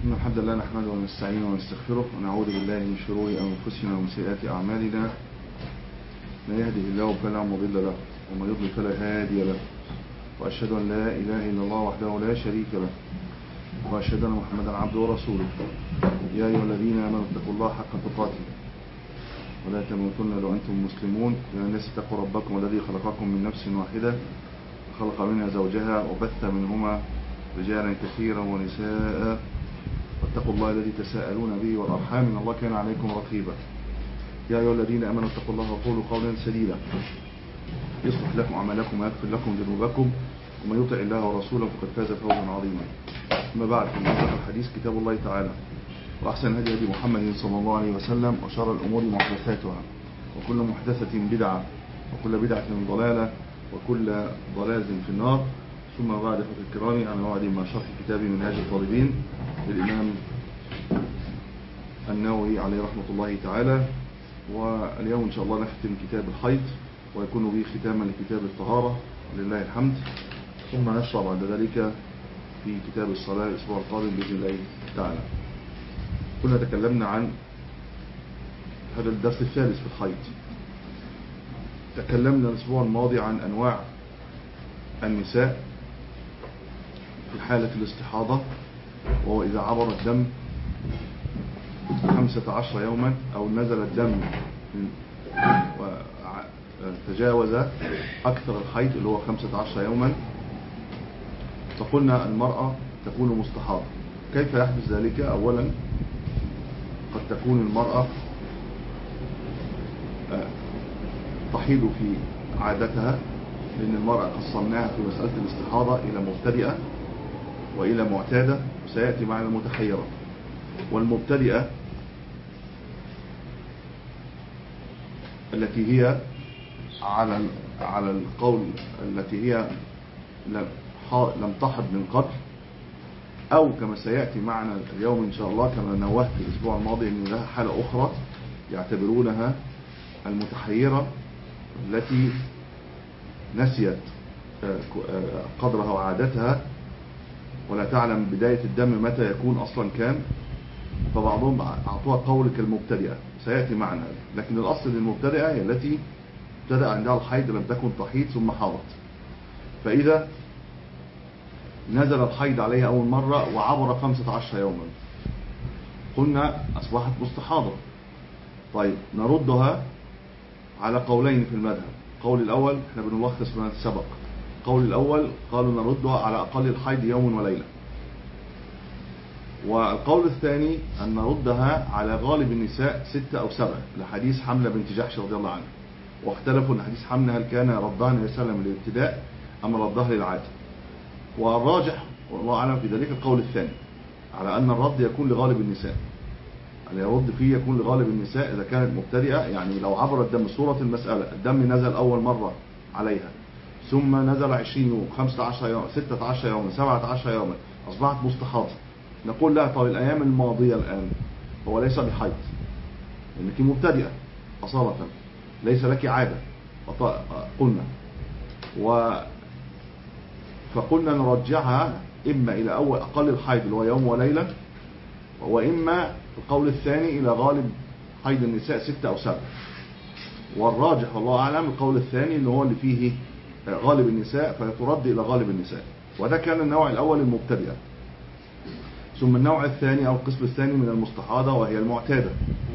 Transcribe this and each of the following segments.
إن الحمد لله نحمده ونستعينه ونستغفره ونعوذ بالله من شرور أنفسنا ومن سيئات أعمالنا من يهده الله فلا مضل له ومن يضلل فلا هادي له وأشهد أن لا إله إلا الله وحده لا شريك له وأشهد أن محمدا عبده ورسوله يا أيها الذين آمنوا اتقوا الله حق تقاته ولا تموتن إلا وأنتم مسلمون يا الناس اتقوا ربكم الذي خلقكم من نفس واحدة خلق منها زوجها وبث منهما رجالا كثيرا ونساء واتقوا الله الذي تساءلون به والأرحام إن الله كان عليكم رقيبا يا أيها الذين آمنوا اتقوا الله وقولوا قولا سديدا يصلح لكم أعمالكم ويغفر لكم ذنوبكم ومن يطع الله ورسوله فقد فاز فوزا عظيما أما بعد فإن أصدق الحديث كتاب الله تعالى وأحسن هدي هدي محمد صلى الله عليه وسلم وشر الأمور محدثاتها وكل محدثة بدعة وكل بدعة ضلالة وكل ضلالة في النار ثم بعد إخوة الكرام على موعد مع شرح كتاب منهاج الطالبين للإمام النووي عليه رحمة الله تعالى واليوم إن شاء الله نختم كتاب الحيض ويكون به ختاما لكتاب الطهارة لله الحمد ثم نشرع بعد ذلك في كتاب الصلاة الأسبوع القادم بإذن الله تعالى كنا تكلمنا عن هذا الدرس الثالث في الحيض تكلمنا الأسبوع الماضي عن أنواع النساء في حالة الاستحاضة وهو إذا عبر الدم خمسة عشر يوما أو نزل الدم تجاوز أكثر الحيض اللي هو خمسة عشر يوما فقلنا المرأة تكون مستحاضة كيف يحدث ذلك أولا قد تكون المرأة تحيض في عادتها لأن المرأة قسمناها في مسألة الاستحاضة إلى مبتدئة وإلى معتادة وسيأتي معنا المتحيرة والمبتدئة التي هي على على القول التي هي لم تحض من قبل أو كما سيأتي معنا اليوم إن شاء الله كما نوهت الأسبوع الماضي أن لها حالة أخرى يعتبرونها المتحيرة التي نسيت قدرها وعادتها ولا تعلم بداية الدم متى يكون أصلا كان فبعضهم أعطوها قول كالمبتدئة سيأتي معنا لكن الأصل للمبتدئة هي التي ابتدأ عندها الحيض لم تكن تحيض ثم حاضت فإذا نزل الحيض عليها أول مرة وعبر 15 يوما قلنا أصبحت مستحاضة طيب نردها على قولين في المذهب القول الأول احنا بنلخص ما سبق القول الأول قالوا نردها على أقل الحيض يوم وليلة والقول الثاني أن نردها على غالب النساء ستة أو سبعة لحديث حملة بنت جحش رضي الله عنها واختلفوا أن حديث حملة هل كان ردها النبي صلى الله عليه وسلم للابتداء أم ردها للعادة والراجح والله أعلم في ذلك القول الثاني على أن الرد يكون لغالب النساء اللي يرد فيه يكون لغالب النساء إذا كانت مبتدئة يعني لو عبر الدم صورة المسألة الدم نزل أول مرة عليها ثم نزل 20 يوم 15 يوم 16 يوم 17 يوما أصبحت مستحاضة نقول لها طب الأيام الماضية الآن هو ليس بحيض لأنك مبتدئة أصالة ليس لك عادة قلنا و فقلنا نرجعها إما إلى أول أقل الحيض اللي هو يوم وليلة وإما القول الثاني إلى غالب حيض النساء ستة أو سبعة والراجح والله أعلم القول الثاني اللي هو اللي فيه غالب النساء فترد إلى غالب النساء وده كان النوع الأول المبتدئة ثم النوع الثاني أو القسم الثاني من المستحاضة وهي المعتادة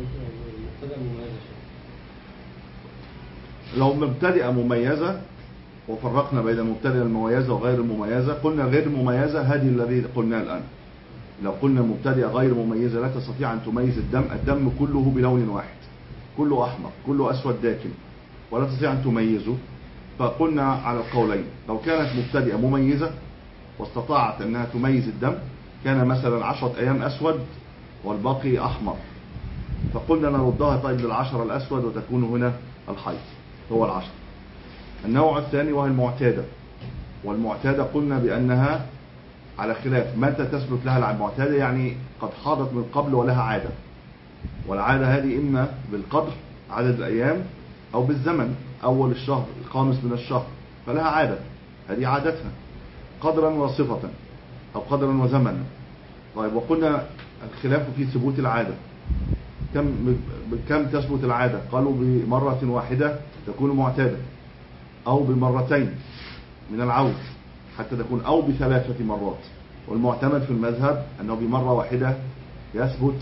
لو مبتدئة مميزة وفرقنا بين المبتدئة المميزة وغير المميزة قلنا غير المميزة هذه الذي قلناه الآن لو قلنا مبتدئة غير مميزة لا تستطيع أن تميز الدم الدم كله بلون واحد كله أحمر كله أسود داكن ولا تستطيع أن تميزه فقلنا على القولين لو كانت مبتدئة مميزة واستطاعت أنها تميز الدم كان مثلا عشرة أيام أسود والباقي أحمر فقلنا نردها طيب للعشرة الأسود وتكون هنا الحيض هو العشر النوع الثاني وهي المعتادة والمعتادة قلنا بأنها على خلاف متى تثبت لها المعتادة يعني قد حاضت من قبل ولها عادة والعادة هذه إما بالقدر عدد الأيام أو بالزمن أول الشهر الخامس من الشهر فلها عادة هذه عادتها قدرا وصفة أو قدرا وزمنا طيب وقلنا الخلاف في ثبوت العادة كم كم تثبت العادة قالوا بمرة واحدة تكون معتادة أو بمرتين من العود حتى تكون أو بثلاثة مرات والمعتمد في المذهب أنه بمرة واحدة يثبت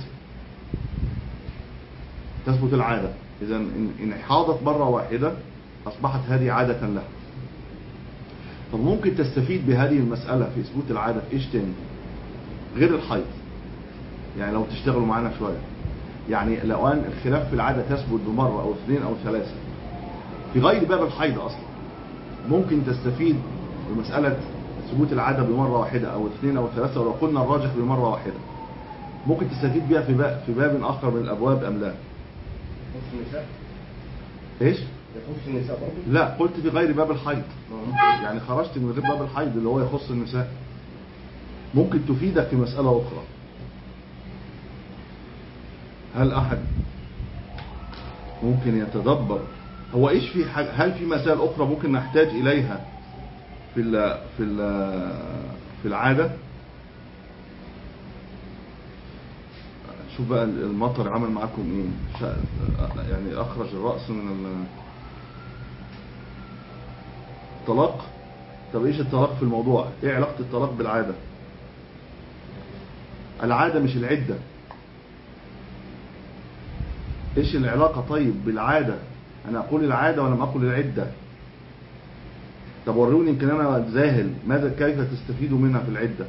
تثبت العادة إذا إن حاضت مرة واحدة أصبحت هذه عادة له طب ممكن تستفيد بهذه المسألة في إثبوت العادة في إيش تاني غير الحيض يعني لو تشتغلوا معانا شوية يعني لو أن الخلاف في العادة تثبت بمرة أو اثنين أو ثلاثة في غير باب الحيض أصلا ممكن تستفيد بمسألة ثبوت العادة بمرة واحدة أو اثنين أو ثلاثة ولو قلنا الراجح بمرة واحدة ممكن تستفيد بها في باب, في باب آخر من الأبواب أم لا يخص النساء إيش يخص النساء برضه لا قلت في غير باب الحيض يعني خرجت من غير باب الحيض اللي هو يخص النساء ممكن تفيدك في مسألة أخرى هل أحد ممكن يتدبر هو إيش في حاجة هل في مسائل أخرى ممكن نحتاج إليها في ال في ال في العادة شوف بقى المطر عمل معاكم ايه شا- يعني اخرج الرأس من ال- الطلاق طب ايش الطلاق في الموضوع ايه علاقة الطلاق بالعادة العادة مش العدة ايش العلاقة طيب بالعادة انا اقول العادة ولم اقل العدة طب وروني يمكن انا ذاهل ماذا كيف تستفيدوا منها في العدة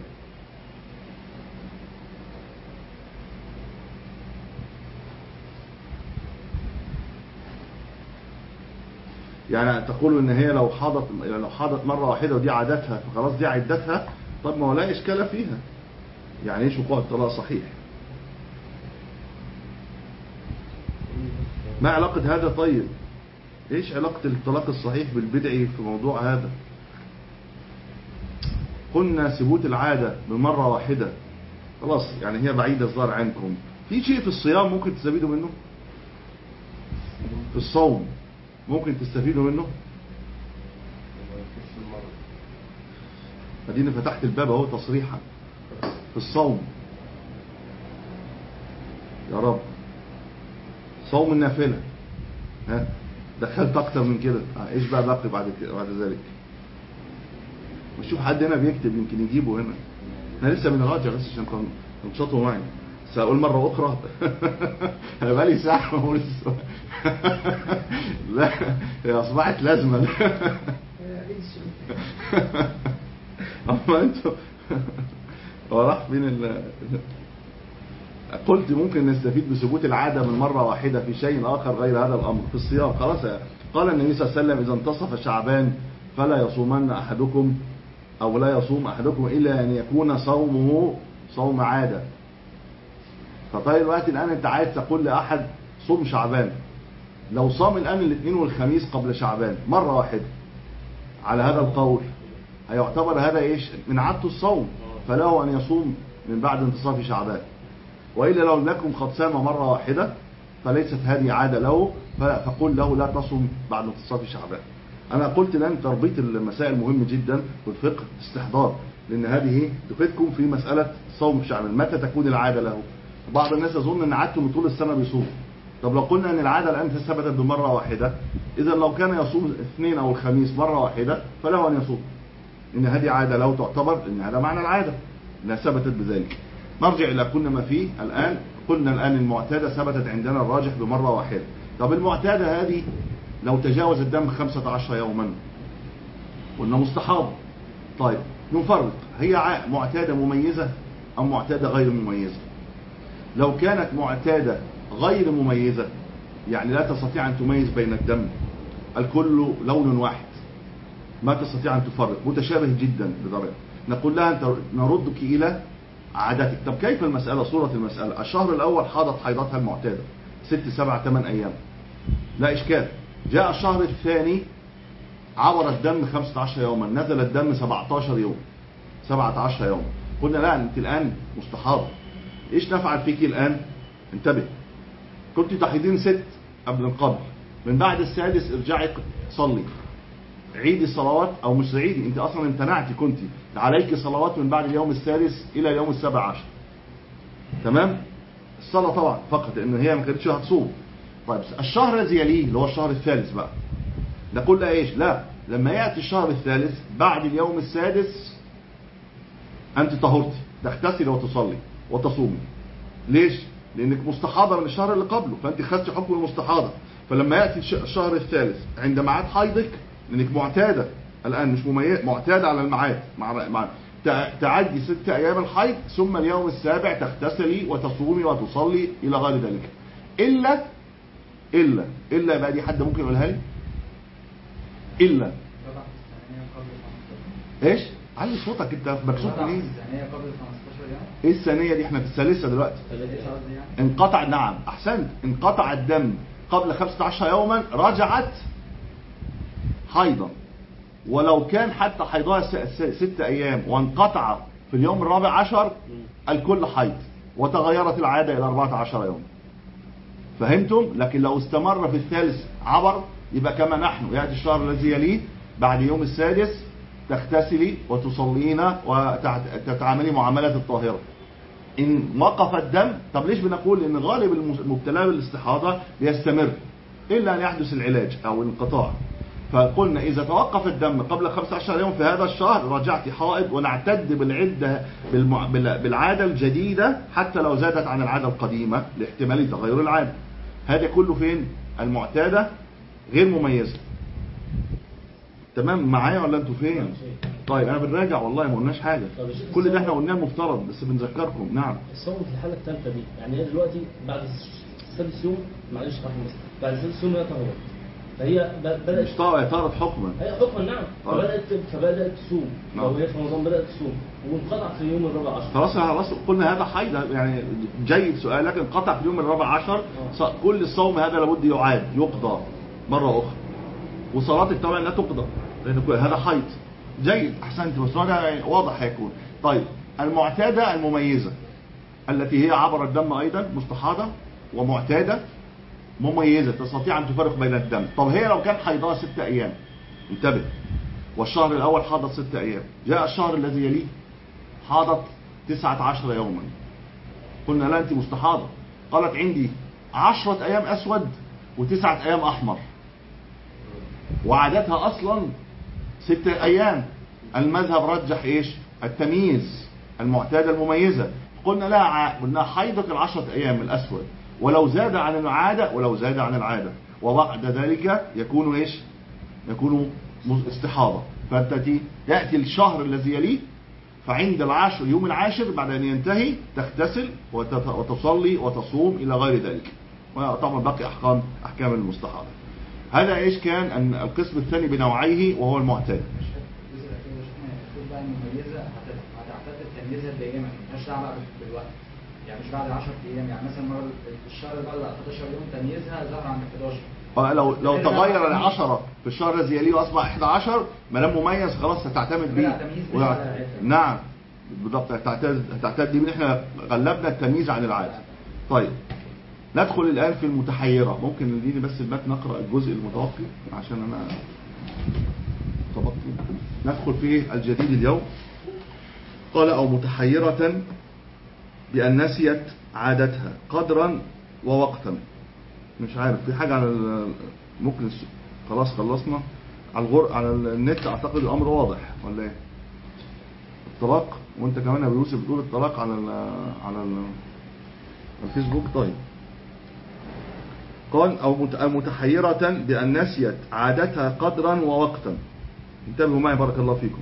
يعني تقول ان هي لو حاضت يعني لو حاضت مره واحده ودي عادتها فخلاص دي عدتها طب ما هو لا اشكال فيها يعني ايش وقوع الطلاق صحيح ما علاقه هذا طيب ايش علاقه الطلاق الصحيح بالبدعي في موضوع هذا قلنا ثبوت العاده بمره واحده خلاص يعني هي بعيده الظاهر عنكم في شيء في الصيام ممكن تستفيدوا منه في الصوم ممكن تستفيدوا منه يخص المرض اديني فتحت الباب اهو تصريحا في الصوم يا رب صوم النافلة ها دخلت اكتر من كده آه، ايش بقى باقي بعد كده بعد ذلك نشوف حد هنا بيكتب يمكن يجيبه هنا احنا لسه بنراجع بس عشان تن- تنشطوا معي سأقول مرة أخرى أنا بقالي ساعة ما بقول السؤال. لا هي أصبحت لازمة أما أنتوا هو راح فين ال قلت ممكن نستفيد بثبوت العادة من مرة واحدة في شيء آخر غير هذا الأمر في الصيام خلاص قال النبي صلى الله عليه وسلم إذا انتصف شعبان فلا يصومن أحدكم أو لا يصوم أحدكم إلا أن يكون صومه صوم عادة فطيب الوقت الآن أنت عايز تقول لأحد صوم شعبان لو صام الآن الاثنين والخميس قبل شعبان مرة واحدة على هذا القول هيعتبر هذا ايش من عادته الصوم فله ان يصوم من بعد انتصاف شعبان والا لو لكم قد صام مره واحده فليست هذه عاده له ف- فقل له لا تصم بعد انتصاف شعبان انا قلت الان تربيط المسائل مهم جدا والفقه استحضار لان هذه تفيدكم في مساله صوم شعبان متى تكون العاده له بعض الناس يظن ان عادته من طول السنه بيصوم طب لو قلنا ان العاده الان ثبتت بمره واحده اذا لو كان يصوم الاثنين او الخميس مره واحده فله ان يصوم ان هذه عاده له تعتبر ان هذا معنى العاده انها ثبتت بذلك نرجع الى كنا ما فيه الان قلنا الان المعتاده ثبتت عندنا الراجح بمره واحده طب المعتاده هذه لو تجاوز الدم 15 يوما قلنا مستحاض طيب نفرق هي ع- معتاده مميزه ام معتاده غير مميزه لو كانت معتاده غير مميزه يعني لا تستطيع ان تميز بين الدم الكل لون واحد ما تستطيع أن تفرق متشابه جدا بدرجة نقول لها أنت نردك إلى عادتك طب كيف المسألة صورة المسألة الشهر الأول حاضت حيضتها المعتادة ست سبع ثمان أيام لا إشكال جاء الشهر الثاني عبر الدم 15 يوما نزل الدم 17 يوم 17 يوم قلنا لا أنت الآن مستحاضة إيش نفعل فيك الآن انتبه كنت تحيضين ست قبل القبر من بعد السادس ارجعي صلي عيدي الصلوات او مش عيدي انت اصلا امتنعتي كنت عليك صلوات من بعد اليوم السادس الى اليوم السابع عشر تمام الصلاة طبعا فقط لأن هي ما كانتش هتصوم طيب الشهر الذي يليه اللي هو الشهر الثالث بقى نقول لا ايش لا لما يأتي الشهر الثالث بعد اليوم السادس أنت طهرتي تغتسلي وتصلي وتصومي ليش؟ لأنك مستحاضة من الشهر اللي قبله فأنت خدتي حكم المستحاضة فلما يأتي الش- الشهر الثالث عند ميعاد حيضك لأنك معتادة الآن مش مميزة معتادة على الميعاد مع مع تع- تعدي ست أيام الحيض ثم اليوم السابع تغتسلي وتصومي وتصلي إلى غير ذلك إلا إلا إلا بقى دي حد ممكن يقولها لي إلا طبعا الثانية قبل 15 إيش؟ علي صوتك أنت مكسوف طبعا منين؟ الثانية قبل 15 يوم إيه الثانية دي إحنا في الثالثة دلوقتي ايش قصدي يعني؟ انقطع نعم احسنت انقطع الدم قبل 15 يوما رجعت حيضا ولو كان حتى حيضها س- س- ست ايام وانقطع في اليوم الرابع عشر الكل حيض وتغيرت العادة الى 14 يوم فهمتم لكن لو استمر في الثالث عبر يبقى كما نحن يأتي الشهر الذي يليه بعد يوم السادس تغتسلي وتصلين وتتعاملي معاملة الطاهرة ان وقف الدم طب ليش بنقول ان غالب المس- المبتلى بالاستحاضه بيستمر الا ان يحدث العلاج او الانقطاع فقلنا اذا توقف الدم قبل 15 يوم في هذا الشهر رجعت حائض ونعتد بالعده بالمع... بال- بالعاده الجديده حتى لو زادت عن العاده القديمه لاحتمال تغير العاده هذا كله فين المعتاده غير مميزه تمام معايا ولا انتوا فين طيب انا بنراجع والله ما قلناش حاجه طب يا شيخ كل ده الصوم- احنا قلناه المفترض بس بنذكركم نعم الصوم في الحالة الثالثة دي يعني هي دلوقتي بعد سادس يوم معلش رحمة بس بعد سادس يوم هي طهور فهي ب- بدأت مش طاوع طارت حكما هي حكما نعم آه. فبدأت فبدأت تصوم نعم. لو هي في رمضان بدأت تصوم وانقطع في اليوم الرابع عشر خلاص خلاص قلنا هذا حيض يعني جيد سؤالك انقطع في اليوم الرابع عشر ص- كل الصوم هذا لابد يعاد يقضى مرة أخرى وصلاة الطبع لا تقضى لأن كل- هذا حيض جيد أحسنت بس هذا يعني واضح هيكون طيب المعتادة المميزة التي هي عبر الدم أيضا مستحاضة ومعتادة مميزة تستطيع أن تفرق بين الدم طب هي لو كان حيضها ست أيام انتبه والشهر الأول حاضت ست أيام جاء الشهر الذي يليه حاضت تسعة عشر يوما قلنا لا أنت مستحاضة قالت عندي عشرة أيام أسود وتسعة أيام أحمر وعادتها أصلا ستة أيام المذهب رجح إيش التمييز المعتادة المميزة قلنا لا ع- قلنا حيضك العشرة أيام الأسود ولو زاد عن العادة ولو زاد عن العادة وبعد ذلك يكون إيش يكون مز- استحاضة فأنت يأتي الشهر الذي يليه فعند العاشر اليوم العاشر بعد أن ينتهي تغتسل وتت- وتصلي وتصوم إلى غير ذلك وطبعا باقي أحكام أحكام المستحاضة هذا إيش كان أن القسم الثاني بنوعيه وهو المعتاد الجزء الأخير ده شفنا المفروض بقى المميزة هت- هتعتقد تمييزها الدائمة مالهاش دعوة بقى بالوقت يعني مش بعد 10 أيام يعني مثلا مرة الشهر اللي بعد 11 يوم تمييزها ظهر عند 11 آه، لو لو تغير العشرة في الشهر الذي يليه وأصبح 11 ما دام مميز خلاص هتعتمد بيه لا، تمييز ويع- مش على- نعم بالضبط هتعتد هتعتد بيه احنا غلبنا التمييز عن العادة طيب ندخل الآن في المتحيرة ممكن نديني بس المتن نقرأ الجزء المتوقي عشان أنا طبقت ندخل في الجديد اليوم قال أو متحيرة بأن نسيت عادتها قدرا ووقتا مش عارف في حاجة على ال- ممكن الس- خلاص خلصنا على الغر على النت اعتقد الامر واضح ولا ايه الطلاق وانت كمان يا أبو يوسف بتقول الطلاق على ال على ال الفيسبوك طيب قال او مت- أو متحيرة بأن نسيت عادتها قدرا ووقتا انتبهوا معي بارك الله فيكم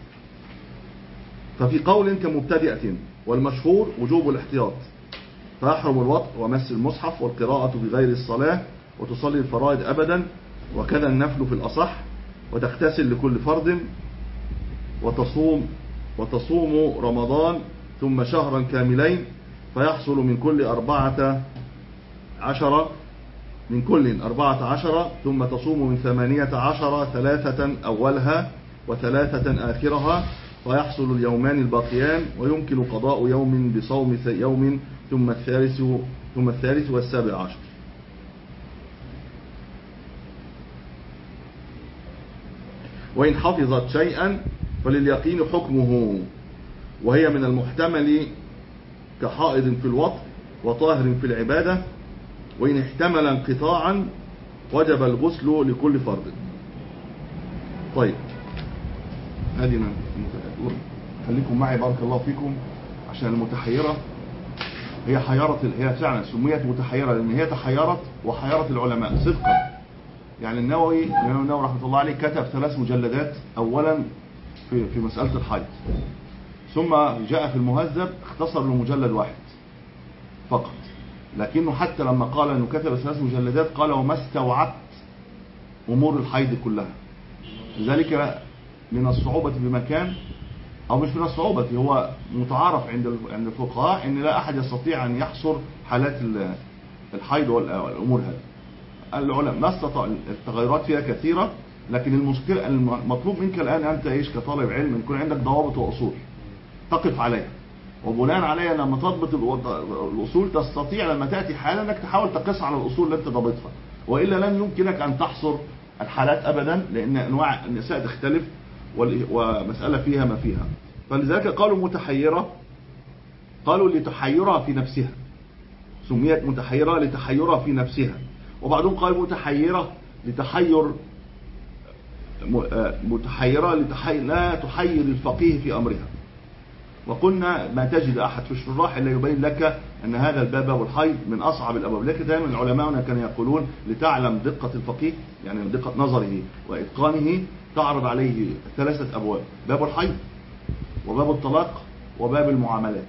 ففي قول كمبتدئة والمشهور وجوب الاحتياط فيحرم الوطء ومس المصحف والقراءة بغير الصلاة وتصلي الفرائض أبدا وكذا النفل في الأصح وتغتسل لكل فرض وتصوم وتصوم رمضان ثم شهرا كاملين فيحصل من كل أربعة عشر من كل أربعة عشر ثم تصوم من ثمانية عشر ثلاثة أولها وثلاثة آخرها ويحصل اليومان الباقيان ويمكن قضاء يوم بصوم ث- يوم ثم الثالث ثم الثالث والسابع عشر وإن حفظت شيئا فلليقين حكمه وهي من المحتمل كحائض في الوطن وطاهر في العبادة وإن احتمل انقطاعا وجب الغسل لكل فرض طيب هذه من خليكم معي بارك الله فيكم عشان المتحيرة هي حيرة هي فعلا سميت متحيرة لأن هي تحيرت وحيرت العلماء صدقا يعني النووي الإمام النووي رحمة الله عليه كتب ثلاث مجلدات أولا في في مسألة الحيض ثم جاء في المهذب اختصر له مجلد واحد فقط لكنه حتى لما قال انه كتب ثلاث مجلدات قال وما استوعبت امور الحيض كلها لذلك من الصعوبة بمكان او مش من الصعوبة هو متعارف عند عند الفقهاء ان لا احد يستطيع ان يحصر حالات ال- الحيض والامور هذه العلماء ما استطاع التغيرات فيها كثيرة لكن المشكلة المطلوب منك الآن أنت إيش كطالب علم يكون عندك ضوابط وأصول تقف عليها وبناء عليها لما تضبط الو- الأصول تستطيع لما تأتي حالة أنك تحاول تقيس على الأصول اللي أنت ضابطها وإلا لن يمكنك أن تحصر الحالات أبدا لأن أنواع النساء تختلف وال- ومسألة فيها ما فيها فلذلك قالوا متحيرة قالوا لتحيرها في نفسها سميت متحيرة لتحيرها في نفسها وبعضهم قال متحيرة لتحير م- آه، متحيرة لتحي... لا تحير الفقيه في أمرها وقلنا ما تجد أحد في الشراح إلا يبين لك أن هذا الباب باب الحيض من أصعب الأبواب لكن دائما العلماء كانوا يقولون لتعلم دقة الفقيه يعني دقة نظره وإتقانه تعرض عليه ثلاثة أبواب باب الحيض وباب الطلاق وباب المعاملات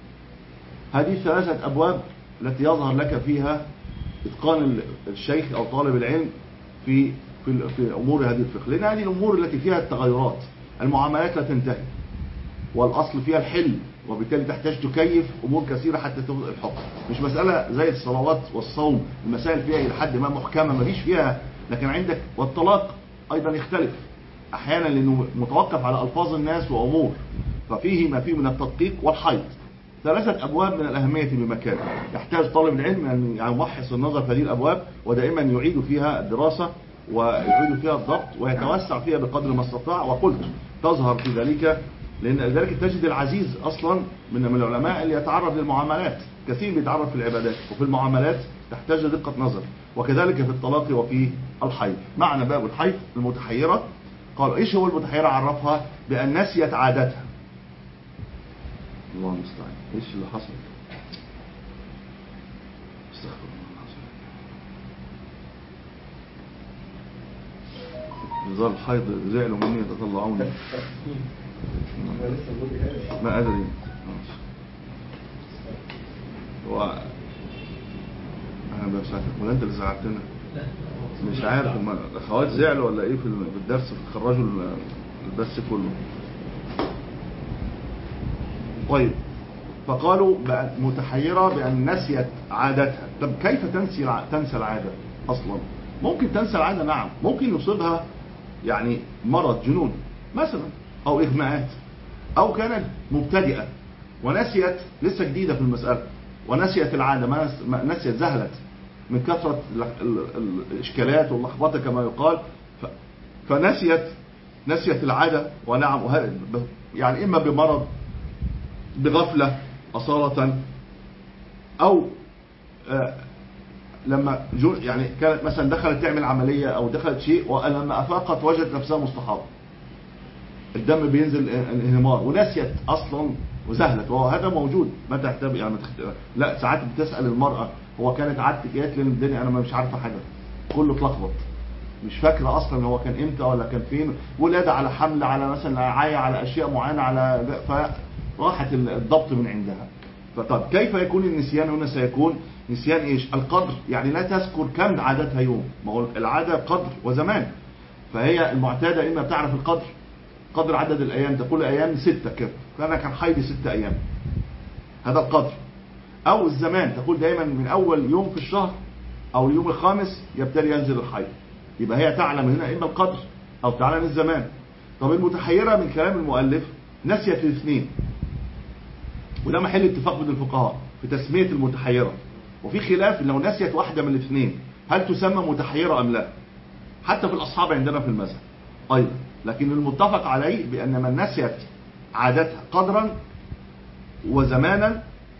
هذه الثلاثة أبواب التي يظهر لك فيها إتقان ال- الشيخ أو طالب العلم في في, ال- في أمور هذه الفقه لأن هذه الأمور التي فيها التغيرات المعاملات لا تنتهي والأصل فيها الحل وبالتالي تحتاج تكيف أمور كثيرة حتى تبدأ الحكم مش مسألة زي الصلوات والصوم المسائل فيها إلى حد ما محكمة ما فيش فيها لكن عندك والطلاق أيضا يختلف أحيانا لأنه متوقف على ألفاظ الناس وأمور ففيه ما فيه من التدقيق والحيض ثلاثة أبواب من الأهمية بمكان يحتاج طالب العلم أن يمحص النظر في هذه الأبواب ودائما يعيد فيها الدراسة ويعيد فيها الضبط ويتوسع فيها بقدر ما استطاع وقلت تظهر في ذلك لأن ذلك تجد العزيز أصلا من من العلماء اللي يتعرض للمعاملات كثير بيتعرض في العبادات وفي المعاملات تحتاج دقة نظر وكذلك في الطلاق وفي الحيض معنى باب الحيض المتحيرة قال ايش هو المتحيرة عرفها بأن نسيت عادتها الله المستعان ايش اللي حصل استغفر الله العظيم نزار الحيض زعلوا مني يتطلعوني انا لسه بقول لك ما ادري ماشي. هو انا بساعدك ولا انت اللي زعلتنا مش عارف هم الاخوات زعلوا ولا ايه في الدرس خرجوا ال- البث كله طيب فقالوا بقت متحيرة بأن نسيت عادتها طب كيف تنسي الع- تنسى العادة أصلا ممكن تنسى العادة نعم ممكن يصيبها يعني مرض جنون مثلا أو إغماءات أو كانت مبتدئة ونسيت لسه جديدة في المسألة ونسيت العادة ما نس- ما نسيت ذهلت من كثرة ال- ال- ال- الإشكالات واللخبطة كما يقال ف- فنسيت نسيت العادة ونعم وه- ب- يعني إما بمرض بغفلة أصالة أو آه، لما جو يعني كانت مثلا دخلت تعمل عملية أو دخلت شيء ولما أفاقت وجدت نفسها مستحاضة الدم بينزل انهمار ونسيت أصلا وذهلت وهو هذا موجود ما تحتاج يعني ما تخت... لا ساعات بتسأل المرأة هو كانت عادتك ايه لان الدنيا انا مش عارفة حاجة كله اتلخبط مش فاكرة اصلا هو كان امتى ولا كان فين ولادة على حمل على مثلا رعاية على اشياء معينة على فراحت الضبط من عندها فطب كيف يكون النسيان هنا سيكون نسيان ايش القدر يعني لا تذكر كم عادتها يوم ما هو العادة قدر وزمان فهي المعتادة اما بتعرف القدر قدر عدد الايام تقول ايام ستة كده فانا كان حيضي ستة ايام هذا القدر او الزمان تقول دايما من اول يوم في الشهر او اليوم الخامس يبتدي ينزل الحيض يبقى هي تعلم هنا اما القدر او تعلم الزمان طب المتحيرة من كلام المؤلف نسيت الاثنين وده محل اتفاق بين الفقهاء في تسمية المتحيرة وفي خلاف لو نسيت واحدة من الاثنين هل تسمى متحيرة ام لا حتى في الاصحاب عندنا في المذهب ايضا لكن المتفق عليه بان من نسيت عادتها قدرا وزمانا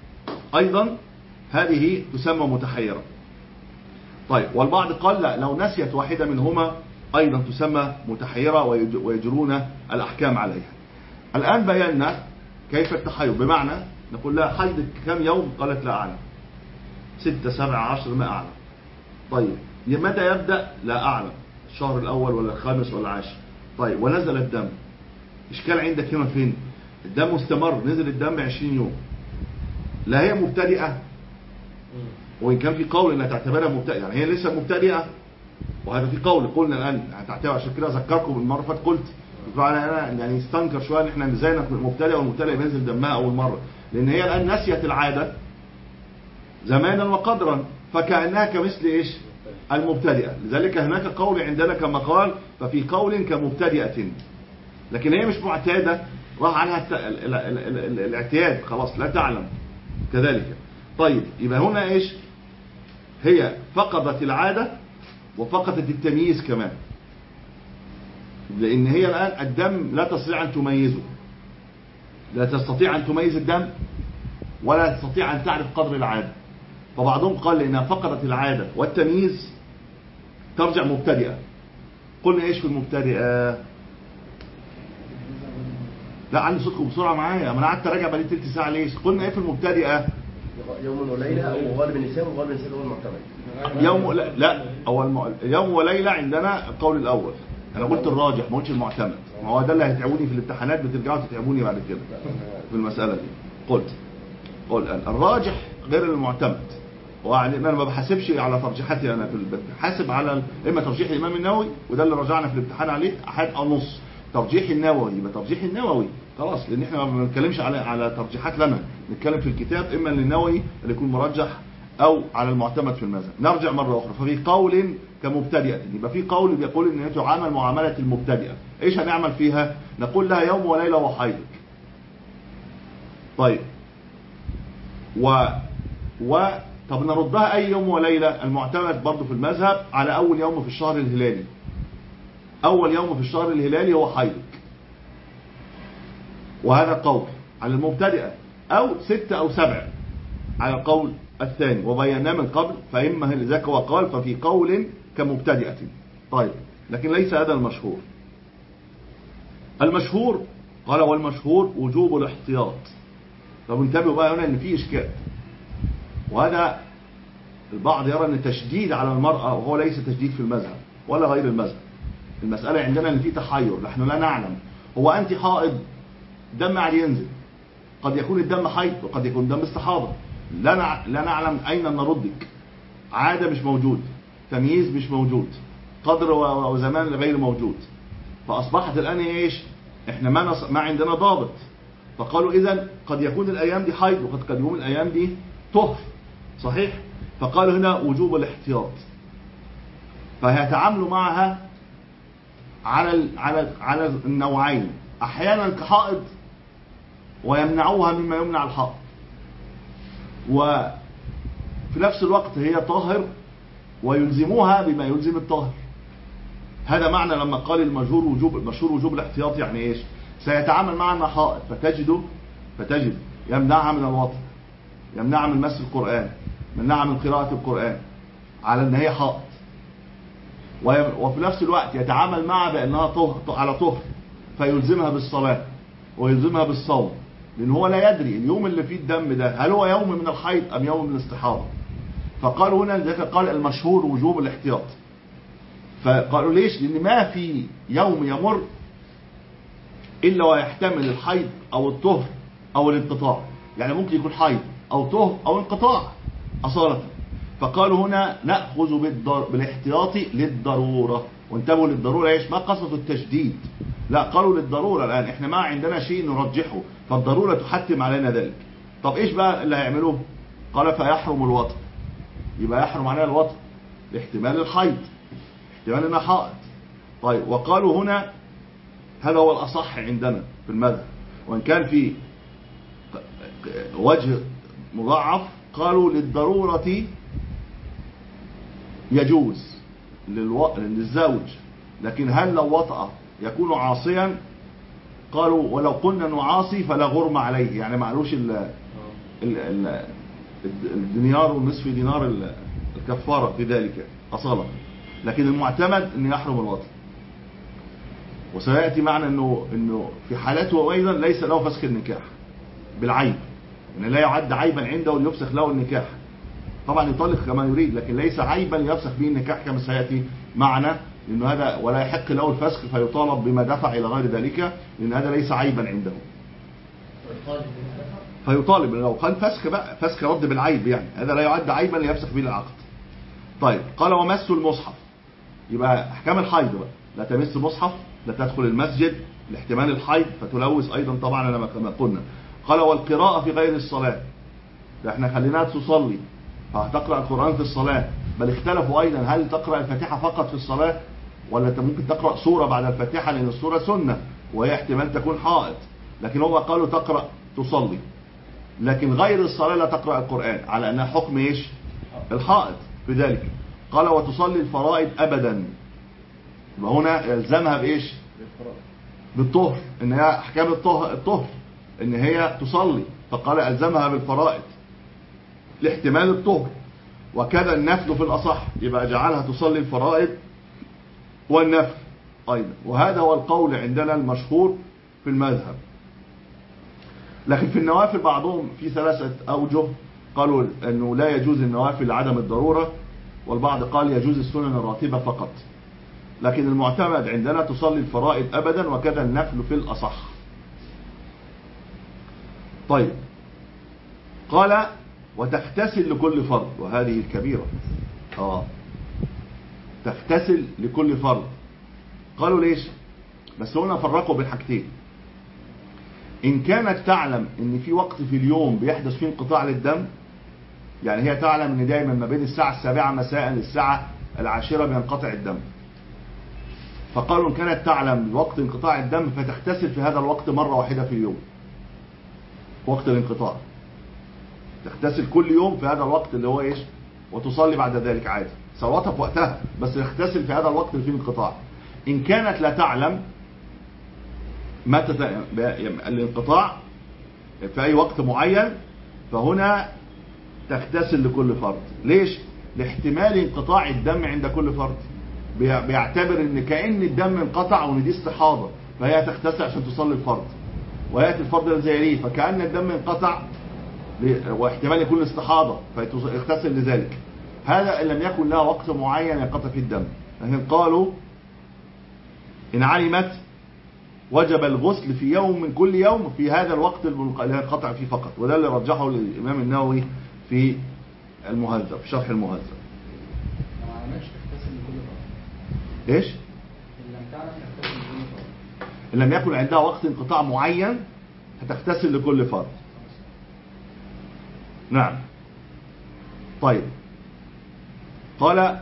أيضا هذه تسمى متحيرة طيب والبعض قال لا لو نسيت واحدة منهما أيضا تسمى متحيرة ويج- ويجرون الأحكام عليها الآن بينا كيف التحير بمعنى نقول لها حيضك كم يوم قالت لا أعلم ستة سبعة عشر ما أعلم طيب متى يبدأ لا أعلم الشهر الأول ولا الخامس ولا العاشر طيب ونزل الدم إشكال عندك هنا فين الدم مستمر نزل الدم 20 يوم لا هي مبتدئة مم. وإن كان في قول إنها تعتبرها مبتدئة يعني هي لسه مبتدئة وهذا في قول قلنا الآن هتعتبر عشان كده أذكركم بالمرة اللي فاتت قلت قلت أنا أنا يعني استنكر شوية إن إحنا إزاي نكون مبتدئة والمبتدئة بينزل دمها أول مرة لأن هي الآن نسيت العادة زمانا وقدرا فكأنها كمثل إيش المبتدئة لذلك هناك قول عندنا كما قال ففي قول كمبتدئة لكن هي مش معتادة راح عنها الت- ال- ال- ال- ال- الاعتياد خلاص لا تعلم كذلك طيب يبقى هنا ايش هي فقدت العادة وفقدت التمييز كمان لان هي الان الدم لا تستطيع ان تميزه لا تستطيع ان تميز الدم ولا تستطيع ان تعرف قدر العادة فبعضهم قال لانها فقدت العادة والتمييز ترجع مبتدئة قلنا ايش في المبتدئة لا عندي صوتكم بسرعة معايا ما انا قعدت اراجع بقالي تلت ساعة ليش قلنا ايه في المبتدئة يوم وليلة أو غالب النساء وغالب النساء هو المعتمد يوم لا, لا هو الم... يوم وليلة عندنا القول الأول أنا قلت الراجح ما قلتش المعتمد ما هو ده اللي هيتعبوني في الامتحانات بترجعوا تتعبوني بعد كده في المسألة دي قلت قل الآن الراجح غير المعتمد ويعني انا ما بحاسبش على ترجيحاتي انا في الب- بحاسب على ال- اما ترجيح الامام النووي وده اللي رجعنا في الامتحان عليه احد او نص ترجيح النووي يبقى ترجيح النووي خلاص لان احنا ما بنتكلمش على على ترجيحات لنا نتكلم في الكتاب اما للنووي اللي يكون مرجح او على المعتمد في المذهب نرجع مره اخرى ففي قول كمبتدئه يبقى في قول بيقول ان هي تعامل معامله المبتدئه ايش هنعمل فيها نقول لها يوم وليله وحيضك طيب و و طب نردها اي يوم وليله المعتمد برضه في المذهب على اول يوم في الشهر الهلالي اول يوم في الشهر الهلالي هو حيضك وهذا قول على المبتدئه او ستة او سبعة على القول الثاني وبيناه من قبل فإما لذلك هو قال ففي قول كمبتدئة طيب لكن ليس هذا المشهور المشهور قال والمشهور وجوب الاحتياط طب انتبهوا بقى هنا ان في اشكال وهذا البعض يرى ان تشديد على المرأة وهو ليس تشديد في المذهب ولا غير المذهب المسألة عندنا ان في تحير نحن لا نعلم هو انت حائض دم عادي ينزل قد يكون الدم حيض وقد يكون دم استحاضة لا نع... لا نعلم اين نردك عادة مش موجود تمييز مش موجود قدر و- وزمان غير موجود فاصبحت الان ايش احنا ما نص... ما عندنا ضابط فقالوا اذا قد يكون الايام دي حيض وقد قد يكون الايام دي طهر صحيح فقالوا هنا وجوب الاحتياط فيتعاملوا معها على ال... على ال... على النوعين احيانا كحائض ويمنعوها مما يمنع الحائض وفي نفس الوقت هي طاهر ويلزموها بما يلزم الطاهر هذا معنى لما قال المشهور وجوب المشهور وجوب الاحتياط يعني ايش سيتعامل مع انها حائض فتجده فتجد يمنعها من الوطن يمنعها من مس القرآن يمنعها من قراءة القرآن على ان هي حائض وي- وفي نفس الوقت يتعامل معها بانها طهر على طهر فيلزمها بالصلاة ويلزمها بالصوم لان هو لا يدري اليوم اللي فيه الدم ده هل هو يوم من الحيض ام يوم من الاستحاضة فقالوا هنا ذلك قال المشهور وجوب الاحتياط فقالوا ليش لان ما في يوم يمر الا ويحتمل الحيض او الطهر او الانقطاع يعني ممكن يكون حيض او طهر او انقطاع اصالة فقالوا هنا ناخذ بالضر... بالاحتياط للضروره وانتبهوا للضروره ايش ما قصدوا التشديد لا قالوا للضروره الان احنا ما عندنا شيء نرجحه فالضروره تحتم علينا ذلك طب ايش بقى اللي هيعملوه قال فيحرم الوطن يبقى يحرم علينا الوطن لاحتمال الحيض احتمال انها حائض طيب وقالوا هنا هذا هو الاصح عندنا في المذهب وان كان في وجه مضاعف قالوا للضرورة يجوز للو... للزوج لكن هل لو وطأ يكون عاصيا قالوا ولو قلنا انه عاصي فلا غرم عليه يعني معلوش ال... ال... ال... الد- الدينار ونصف دينار ال- الكفارة في ذلك أصالة لكن المعتمد أن يحرم الوطن وسيأتي معنا أنه, إنه في حالته أيضا ليس له فسخ النكاح بالعيب أن لا يعد عيبا عنده ليفسخ له النكاح طبعا يطلق كما يريد لكن ليس عيبا يفسخ به النكاح كما سيأتي معنا لأنه هذا ولا يحق له الفسخ فيطالب بما دفع إلى غير ذلك لأن هذا ليس عيبا عنده فيطالب لو قال فسخ بقى فسخ رد بالعيب يعني هذا لا يعد عيبا ليفسخ به العقد طيب قال ومس المصحف يبقى احكام الحيض بقى لا تمس مصحف لا تدخل المسجد لاحتمال الحيض فتلوث ايضا طبعا انا كما قلنا قال والقراءة في غير الصلاة ده احنا خليناها تصلي فهتقرأ القرآن في الصلاة بل اختلفوا ايضا هل تقرأ الفاتحة فقط في الصلاة ولا انت ممكن تقرأ سورة بعد الفاتحة لان السورة سنة وهي احتمال تكون حائط لكن هم قالوا تقرأ تصلي لكن غير الصلاة لا تقرأ القرآن على أنها حكم إيش الحائط في ذلك قال وتصلي الفرائض أبدا يبقى هنا يلزمها بإيش بالطهر إن هي أحكام الطهر, الطهر إن هي تصلي فقال ألزمها بالفرائض لاحتمال الطهر وكذا النفل في الأصح يبقى جعلها تصلي الفرائض والنفل أيضا وهذا هو القول عندنا المشهور في المذهب لكن في النوافل بعضهم في ثلاثة أوجه قالوا أنه لا يجوز النوافل لعدم الضرورة والبعض قال يجوز السنن الراتبة فقط لكن المعتمد عندنا تصلي الفرائض أبدا وكذا النفل في الأصح طيب قال وتغتسل لكل فرض وهذه الكبيرة آه تغتسل لكل فرض قالوا ليش بس هنا فرقوا بين حاجتين إن كانت تعلم إن في وقت في اليوم بيحدث فيه انقطاع للدم يعني هي تعلم إن دايما ما بين الساعة السابعة مساء للساعة العاشرة بينقطع الدم فقالوا إن كانت تعلم وقت انقطاع الدم فتغتسل في هذا الوقت مرة واحدة في اليوم وقت الانقطاع تغتسل كل يوم في هذا الوقت اللي هو إيش وتصلي بعد ذلك عادي صلواتها في وقتها بس تغتسل في هذا الوقت اللي فيه انقطاع إن كانت لا تعلم متى ت- الانقطاع في أي وقت معين فهنا تغتسل لكل فرد ليش؟ لاحتمال انقطاع الدم عند كل فرد بي- بيعتبر ان كأن الدم انقطع وان دي استحاضة فهي تغتسل عشان تصلي الفرض ويأتي الفرض الذي يليه فكأن الدم انقطع ل- واحتمال يكون استحاضة فيغتسل لذلك هذا إن لم يكن لها وقت معين ينقطع فيه الدم لكن قالوا إن علمت وجب الغسل في يوم من كل يوم في هذا الوقت المنق- اللي ينقطع فيه فقط وده اللي رجحه الإمام النووي في المهذب في شرح المهذب لو ما عملتش تغتسل لكل فرض ايش ان لم تعرف تغتسل لكل فرض ان لم يكن عندها وقت انقطاع معين هتغتسل لكل فرض نعم طيب قال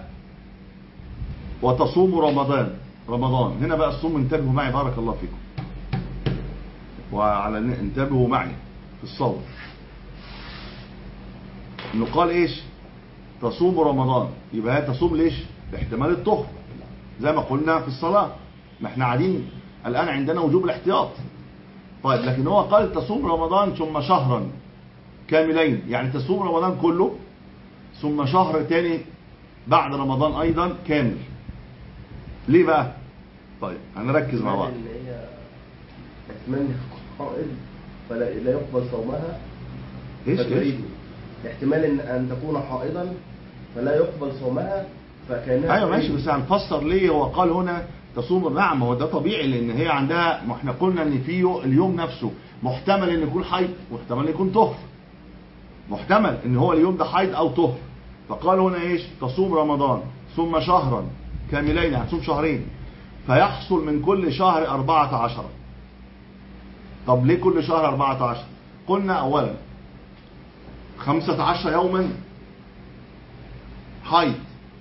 وتصوم رمضان رمضان هنا بقى الصوم انتبهوا معي بارك الله فيكم وعلى ن- انتبهوا معي في الصوم انه قال ايش تصوم رمضان يبقى هي تصوم ليش لاحتمال الطهر زي ما قلنا في الصلاة ما احنا قاعدين الآن عندنا وجوب الاحتياط طيب لكن هو قال تصوم رمضان ثم شهرا كاملين يعني تصوم رمضان كله ثم شهر تاني بعد رمضان أيضا كامل ليه بقى طيب هنركز مع بعض ان هي احتمال حائض فلا لا يقبل صومها ايش ايش فتريد احتمال ان ان تكون حائضا فلا يقبل صومها فكانها ايوه ماشي بس هنفسر ليه هو قال هنا تصوم نعم هو ده طبيعي لان هي عندها ما احنا قلنا ان في يو- اليوم نفسه محتمل ان يكون حيض واحتمل ان يكون طهر محتمل ان هو اليوم ده حيض او طهر فقال هنا ايش تصوم رمضان ثم شهرا كاملين هتصوم شهرين فيحصل من كل شهر أربعة عشر طب ليه كل شهر أربعة عشر قلنا أولا خمسة عشر يوما حيض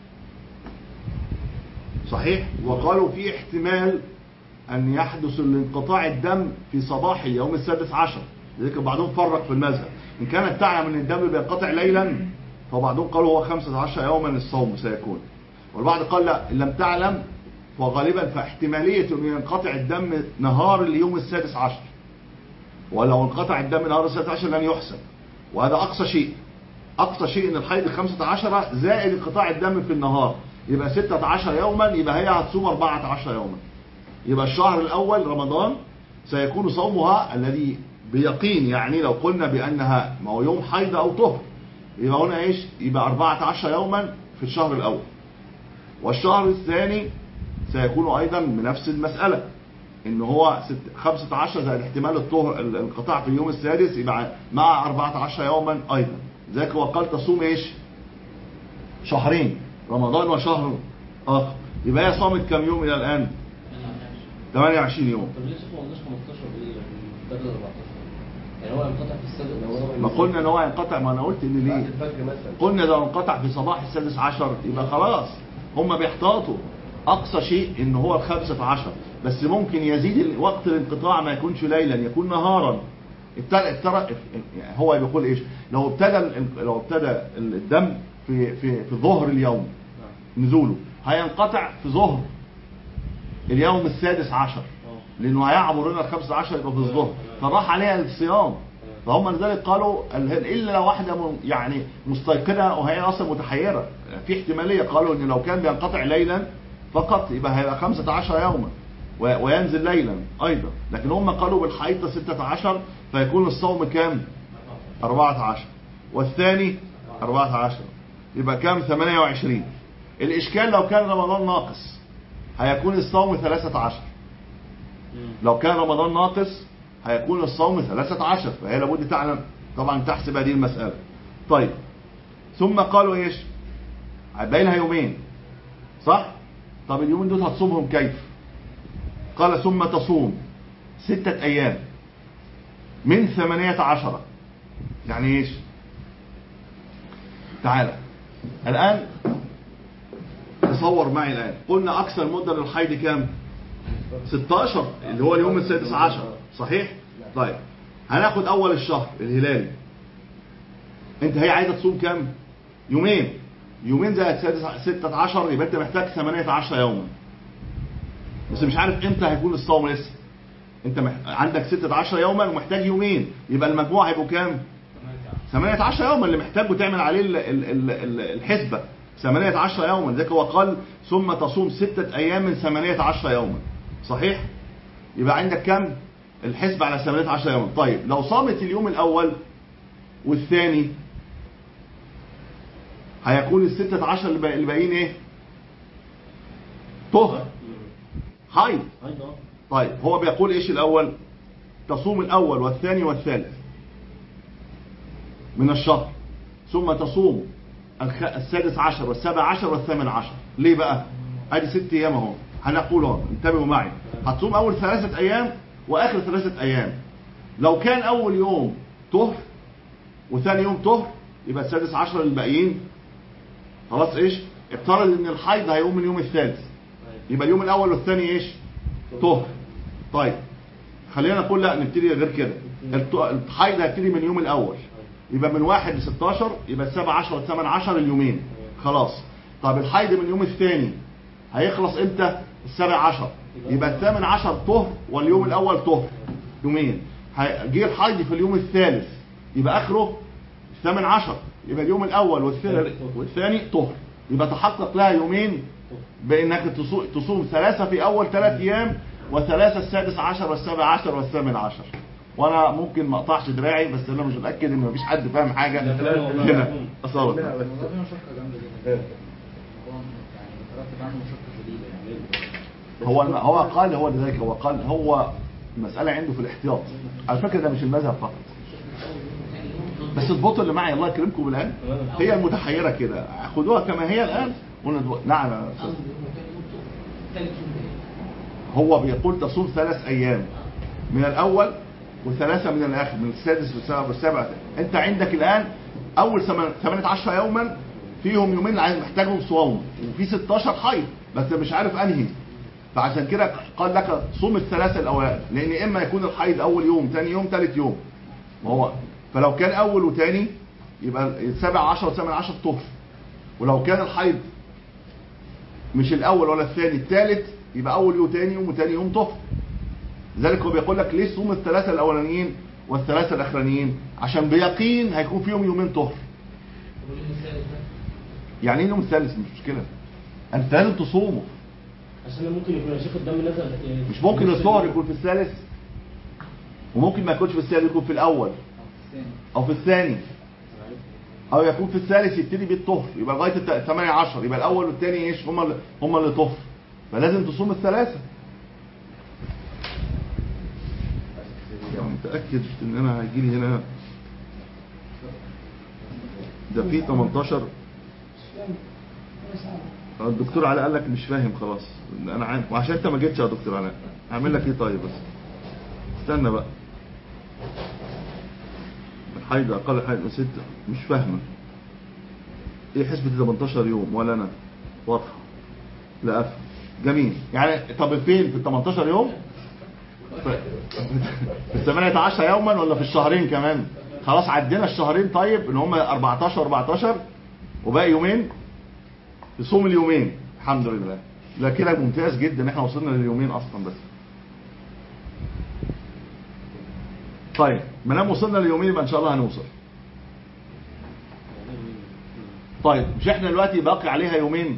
صحيح وقالوا في احتمال أن يحدث الانقطاع الدم في صباح اليوم السادس عشر لذلك بعضهم فرق في المذهب إن كانت تعلم أن الدم بينقطع ليلا فبعضهم قالوا هو 15 يوما الصوم سيكون والبعض قال لا إن لم تعلم فغالبا فاحتمالية أن ينقطع الدم نهار اليوم السادس عشر ولو انقطع الدم نهار السادس عشر لن يحسب وهذا أقصى شيء اقصى شيء ان الحيض 15 زائد انقطاع الدم في النهار يبقى 16 يوما يبقى هي هتصوم 14 يوما يبقى الشهر الاول رمضان سيكون صومها الذي بيقين يعني لو قلنا بانها ما هو يوم حيض او طهر يبقى هنا ايش يبقى 14 يوما في الشهر الاول والشهر الثاني سيكون ايضا بنفس المساله ان هو ست- 15 زائد احتمال الطهر ال- الانقطاع في اليوم السادس يبقى مع 14 يوما ايضا ذلك هو قال تصوم ايش شهرين رمضان وشهر اخر يبقى هي صامت كم يوم الى الان 28 يوم طب ليه شيخ ما قلناش 15 ليه يعني بدل 14 يعني هو ينقطع في السادس لو هو ما قلنا ان هو ينقطع ما انا قلت ان بعد ليه الفجر مثلا قلنا لو انقطع في صباح السادس عشر يبقى خلاص هم بيحتاطوا اقصى شيء ان هو الخامسة عشر بس ممكن يزيد ال- وقت الانقطاع ما يكونش ليلا يكون نهارا ابتدى ابتدى يعني هو بيقول ايش لو ابتدى ال- لو ابتدى الدم في في في ظهر اليوم نزوله هينقطع في ظهر اليوم السادس عشر لانه هيعبر هنا الخمسة عشر يبقى في الظهر فراح عليها الصيام فهم لذلك قالوا ال- الا لو واحده م- يعني مستيقنه وهي اصلا متحيره في احتماليه قالوا ان لو كان بينقطع ليلا فقط يبقى هيبقى 15 يوما و- وينزل ليلا ايضا لكن هم قالوا بالحيطه 16 فيكون الصوم كام 14 والثاني 14 يبقى كام 28 الاشكال لو كان رمضان ناقص هيكون الصوم 13 لو كان رمضان ناقص هيكون الصوم 13 فهي لابد تعلم طبعا تحسب هذه المسألة طيب ثم قالوا ايش بينها يومين صح طب اليومين دول هتصومهم كيف قال ثم تصوم ستة ايام من ثمانية عشرة يعني ايش تعالى الان تصور معي الان قلنا اكثر مدة للحيض كام 16 اللي هو اليوم السادس عشر صحيح طيب هناخد اول الشهر الهلالي انت هي عايزه تصوم كام يومين يومين زائد سادس 16 يبقى انت محتاج 18 يوما بس مش عارف امتى هيكون الصوم لسه انت مح... عندك 16 يوما ومحتاج يومين يبقى المجموع هيبقوا كام 18 يوما اللي محتاجه تعمل عليه ال- ال- ال- ال- الحسبة 18 يوما ذلك هو قال ثم تصوم ستة أيام من 18 يوما صحيح؟ يبقى عندك كم؟ الحسبة على 18 يوما طيب لو صامت اليوم الأول والثاني هيكون ال 16 اللي باقي- اللي باقيين ايه؟ طهر حيض ايضا طيب هو بيقول ايش الاول تصوم الاول والثاني والثالث من الشهر ثم تصوم الخ... السادس عشر والسابع عشر والثامن عشر ليه بقى ادي ست ايام اهو هنقول اهو انتبهوا معي هتصوم اول ثلاثة ايام واخر ثلاثة ايام لو كان اول يوم طهر وثاني يوم طهر يبقى السادس عشر الباقيين خلاص ايش افترض ان الحيض هيقوم من اليوم الثالث يبقى اليوم الاول والثاني ايش طهر طيب خلينا نقول لا نبتدي غير كده الط- الحيض هيبتدي من اليوم الاول يبقى من واحد ل 16 يبقى السابع عشر والثامن عشر اليومين خلاص طب الحيض من اليوم الثاني هيخلص امتى السابع عشر يبقى الثامن عشر طهر واليوم الاول طهر يومين هيجي الحيض في اليوم الثالث يبقى اخره الثامن عشر يبقى اليوم الاول والثاني والثاني طهر يبقى تحقق لها يومين بانك تصو- تصوم ثلاثة في اول ثلاث ايام وثلاثة السادس عشر والسابع عشر والثامن عشر وانا ممكن ما اقطعش دراعي بس انا مش متاكد ان مفيش حد فاهم حاجه لا، تمام والله. هنا اصلا لا، بس- الموضوع فيه مشقة جامدة جدا إيه. الموضوع يعني مترتب عنه مشقة شديدة يعني هو هو قال هو لذلك هو قال هو المساله عنده في الاحتياط على فكره ده مش المذهب فقط بس اضبطوا اللي معي الله يكرمكم الان هي المتحيره كده خدوها كما هي الان وندو... نعم يا أستاذ. هو بيقول تصوم ثلاث ايام من الاول وثلاثه من الاخر من السادس والسابع والسابع انت عندك الان اول ثمان- 18 يوما فيهم يومين عايز محتاجهم صوم وفي 16 حيض بس مش عارف انهي فعشان كده قال لك صوم الثلاثه الاوائل لان اما يكون الحيض اول يوم ثاني يوم ثالث يوم ما هو فلو كان اول وثاني يبقى السابع عشر والثامن عشر طهر ولو كان الحيض مش الاول ولا الثاني الثالث يبقى اول يوم ثاني يوم وثاني يوم طهر لذلك هو بيقول لك ليه صوم الثلاثه الاولانيين والثلاثه الاخرانيين عشان بيقين هيكون فيهم يومين طهر واليوم الثالث ده يعني ايه يوم الثالث مش مشكله انت لازم تصومه عشان ممكن يكون يا شيخ الدم نزل يعني مش ممكن نص الظهر اليوم. يكون في الثالث وممكن ما يكونش في الثالث يكون في الاول او في الثاني او يكون في الثالث يبتدي بالطهر يبقى لغايه الت- 18 يبقى الاول والثاني ايش هما اللي هما اللي طهر فلازم تصوم الثلاثه يعني متاكد ان انا هيجي لي هنا ده في 18 الدكتور علاء قال لك مش فاهم خلاص انا عارف وعشان انت ما جيتش يا دكتور علاء اعمل لك ايه طيب بس استنى بقى الحيض اقل حيض ست مش فاهمه ايه حسبة 18 يوم ولا انا واضحه لا افهم جميل يعني طب فين في ال 18 يوم في في ال 18 يوما ولا في الشهرين كمان خلاص عدينا الشهرين طيب اللي هم 14 14 وباقي يومين تصوم اليومين الحمد لله لا كده ممتاز جدا احنا وصلنا لليومين اصلا بس طيب ما دام وصلنا لليومين يبقى ان شاء الله هنوصل طيب مش احنا دلوقتي باقي عليها يومين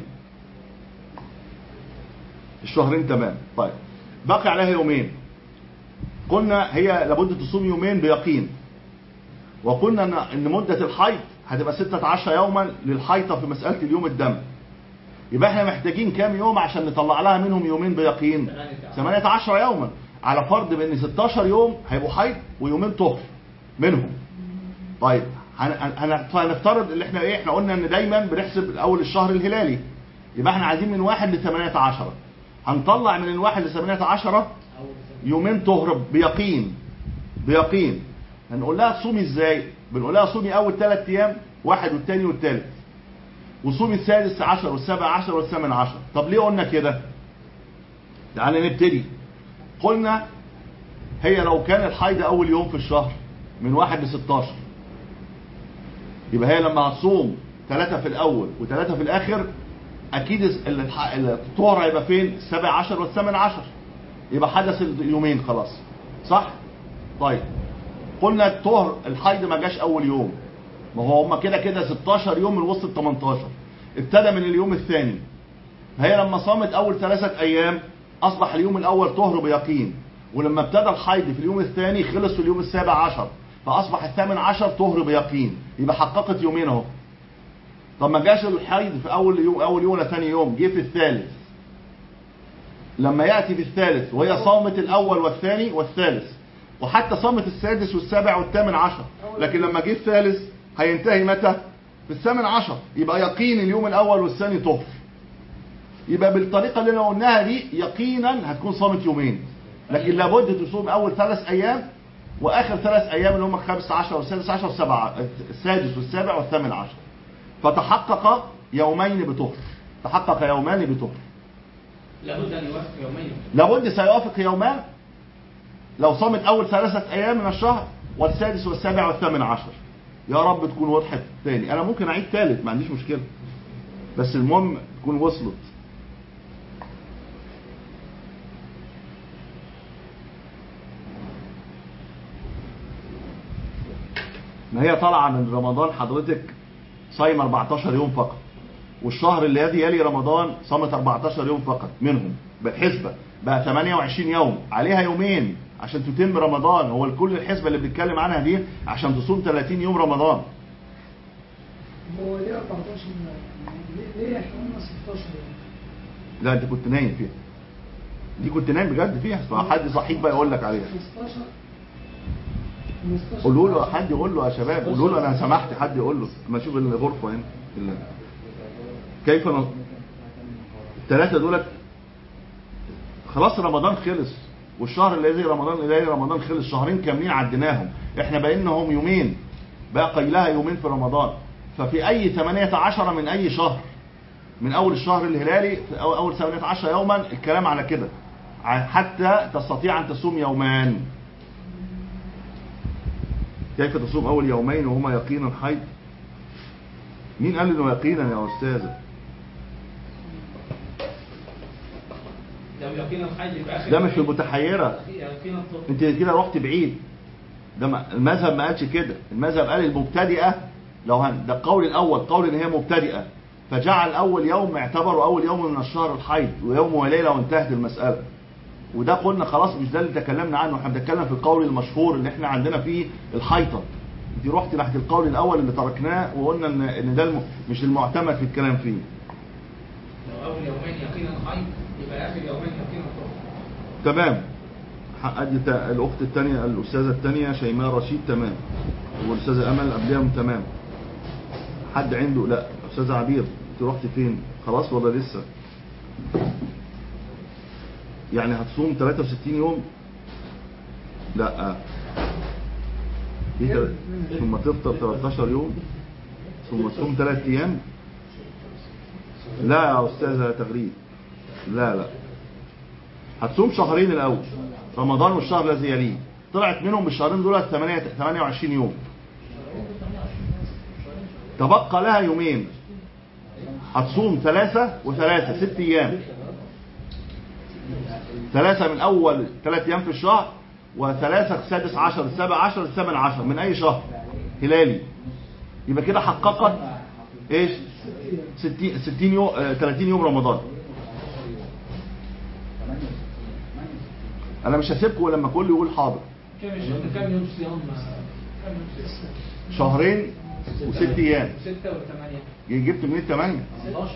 الشهرين تمام طيب باقي عليها يومين قلنا هي لابد تصوم يومين بيقين وقلنا ان ان مده الحيض هتبقى 16 يوما للحيطه في مساله اليوم الدم يبقى احنا محتاجين كام يوم عشان نطلع لها منهم يومين بيقين 18 يوما على فرض بان 16 يوم هيبقوا حيض ويومين طهر منهم طيب هن- هن- هنفترض اللي احنا ايه احنا قلنا ان دايما بنحسب اول الشهر الهلالي يبقى احنا عايزين من واحد ل 18 هنطلع من الواحد ل 18 يومين طهر بيقين بيقين هنقول لها صومي ازاي بنقول لها صومي اول ثلاث ايام واحد والثاني والثالث وصومي السادس عشر والسابع عشر والثامن عشر طب ليه قلنا كده تعالى نبتدي قلنا هي لو كان الحيض اول يوم في الشهر من واحد ل 16 يبقى هي لما هتصوم ثلاثة في الأول وثلاثة في الآخر أكيد ال- الح- الطهر هيبقى فين؟ السابع عشر والثامن عشر يبقى حدث اليومين خلاص صح؟ طيب قلنا الطهر الحيض ما جاش أول يوم ما هو هما كده كده 16 يوم من وسط ال 18 ابتدى من اليوم الثاني فهي لما صامت أول ثلاثة أيام أصبح اليوم الأول طهر بيقين ولما ابتدى الحيض في اليوم الثاني خلص في اليوم السابع عشر فأصبح الثامن عشر طهر بيقين يبقى حققت يومين أهو طب ما جاش الحيض في أول يوم أول يوم ولا ثاني يوم جه في الثالث لما يأتي في الثالث وهي صامت الأول والثاني والثالث وحتى صامت السادس والسابع والثامن عشر لكن لما جه الثالث هينتهي متى؟ في الثامن عشر يبقى يقين اليوم الأول والثاني طهر يبقى بالطريقة اللي انا قلناها دي يقينا هتكون صامت يومين لكن لابد تصوم أول ثلاث أيام وآخر ثلاث أيام اللي هم الخامس عشر والسادس عشر والسابع السادس والسابع والثامن عشر فتحقق يومين بطهر تحقق يومان بطهر لابد ان يوافق يومين لابد سيوافق يومان لو صامت أول ثلاثة أيام من الشهر والسادس والسابع والثامن عشر يا رب تكون وضحت تاني أنا ممكن أعيد ثالث ما عنديش مشكلة بس المهم تكون وصلت ما هي طالعة من رمضان حضرتك صايمة 14 يوم فقط والشهر الذي يلي رمضان صامت 14 يوم فقط منهم بالحسبة بقى 28 يوم عليها يومين عشان تتم رمضان هو كل الحسبة اللي بنتكلم عنها دي عشان تصوم 30 يوم رمضان هو ليه 14 ليه ليه احنا قلنا 16 يعني؟ لا انت كنت نايم فيها دي كنت نايم بجد فيها فحد صحيح بقى يقول لك عليها 15 15 قولوا له حد يقول له يا شباب قولوا له انا سمحت حد يقول له ما اشوف الغرفه هنا ال- كيف ن... الثلاثه دولت خلاص رمضان خلص والشهر الذي رمضان الذي رمضان خلص شهرين كاملين عديناهم احنا بقيناهم يومين باقي لها يومين في رمضان ففي اي 18 من اي شهر من اول الشهر الهلالي في أو- اول 18 يوما الكلام على كده ع- حتى تستطيع ان تصوم يومان كيف تصوم اول يومين وهما يقينا حيض مين قال انه يقينا يا استاذ لو يقين الحج يبقى اخر ده مش في المتحيره يقين الطهر انت كده رحت بعيد ده ما- المذهب ما قالش كده المذهب قال المبتدئه لو هن ده القول الاول قول ان هي مبتدئه فجعل اول يوم اعتبره اول يوم من الشهر الحيض ويوم وليله وانتهت المساله وده قلنا خلاص مش ده اللي تكلمنا عنه احنا بنتكلم في القول المشهور اللي احنا عندنا فيه الحيطه دي رحت ناحيه القول الاول اللي تركناه وقلنا ان ان ده الم... مش المعتمد في الكلام فيه لو اول يومين يقينا حي يبقى اخر يومين يقينا طهر تمام ادي تا- الاخت الثانيه الاستاذه الثانيه شيماء رشيد تمام والاستاذه امل قبلها تمام حد عنده لا استاذه عبير انت رحت فين خلاص ولا لسه يعني هتصوم 63 يوم لا في تل- ثم تفطر 13 يوم ثم تصوم 3 ايام لا يا استاذه تغريد لا لا هتصوم شهرين الاول رمضان والشهر الذي يليه طلعت منهم بالشهرين دول 8 28 يوم تبقى لها يومين هتصوم ثلاثة وثلاثة ست أيام ثلاثة من أول ثلاث أيام في الشهر وثلاثة السادس عشر السابع عشر الثامن عشر من أي شهر هلالي يبقى كده حققت إيش 60 60 يوم آه، 30 يوم رمضان أنا مش هسيبكم لما كل يقول حاضر كم يوم كم يوم صيام كم يوم صيام شهرين وست أيام ستة وثمانية جبت منين 8 11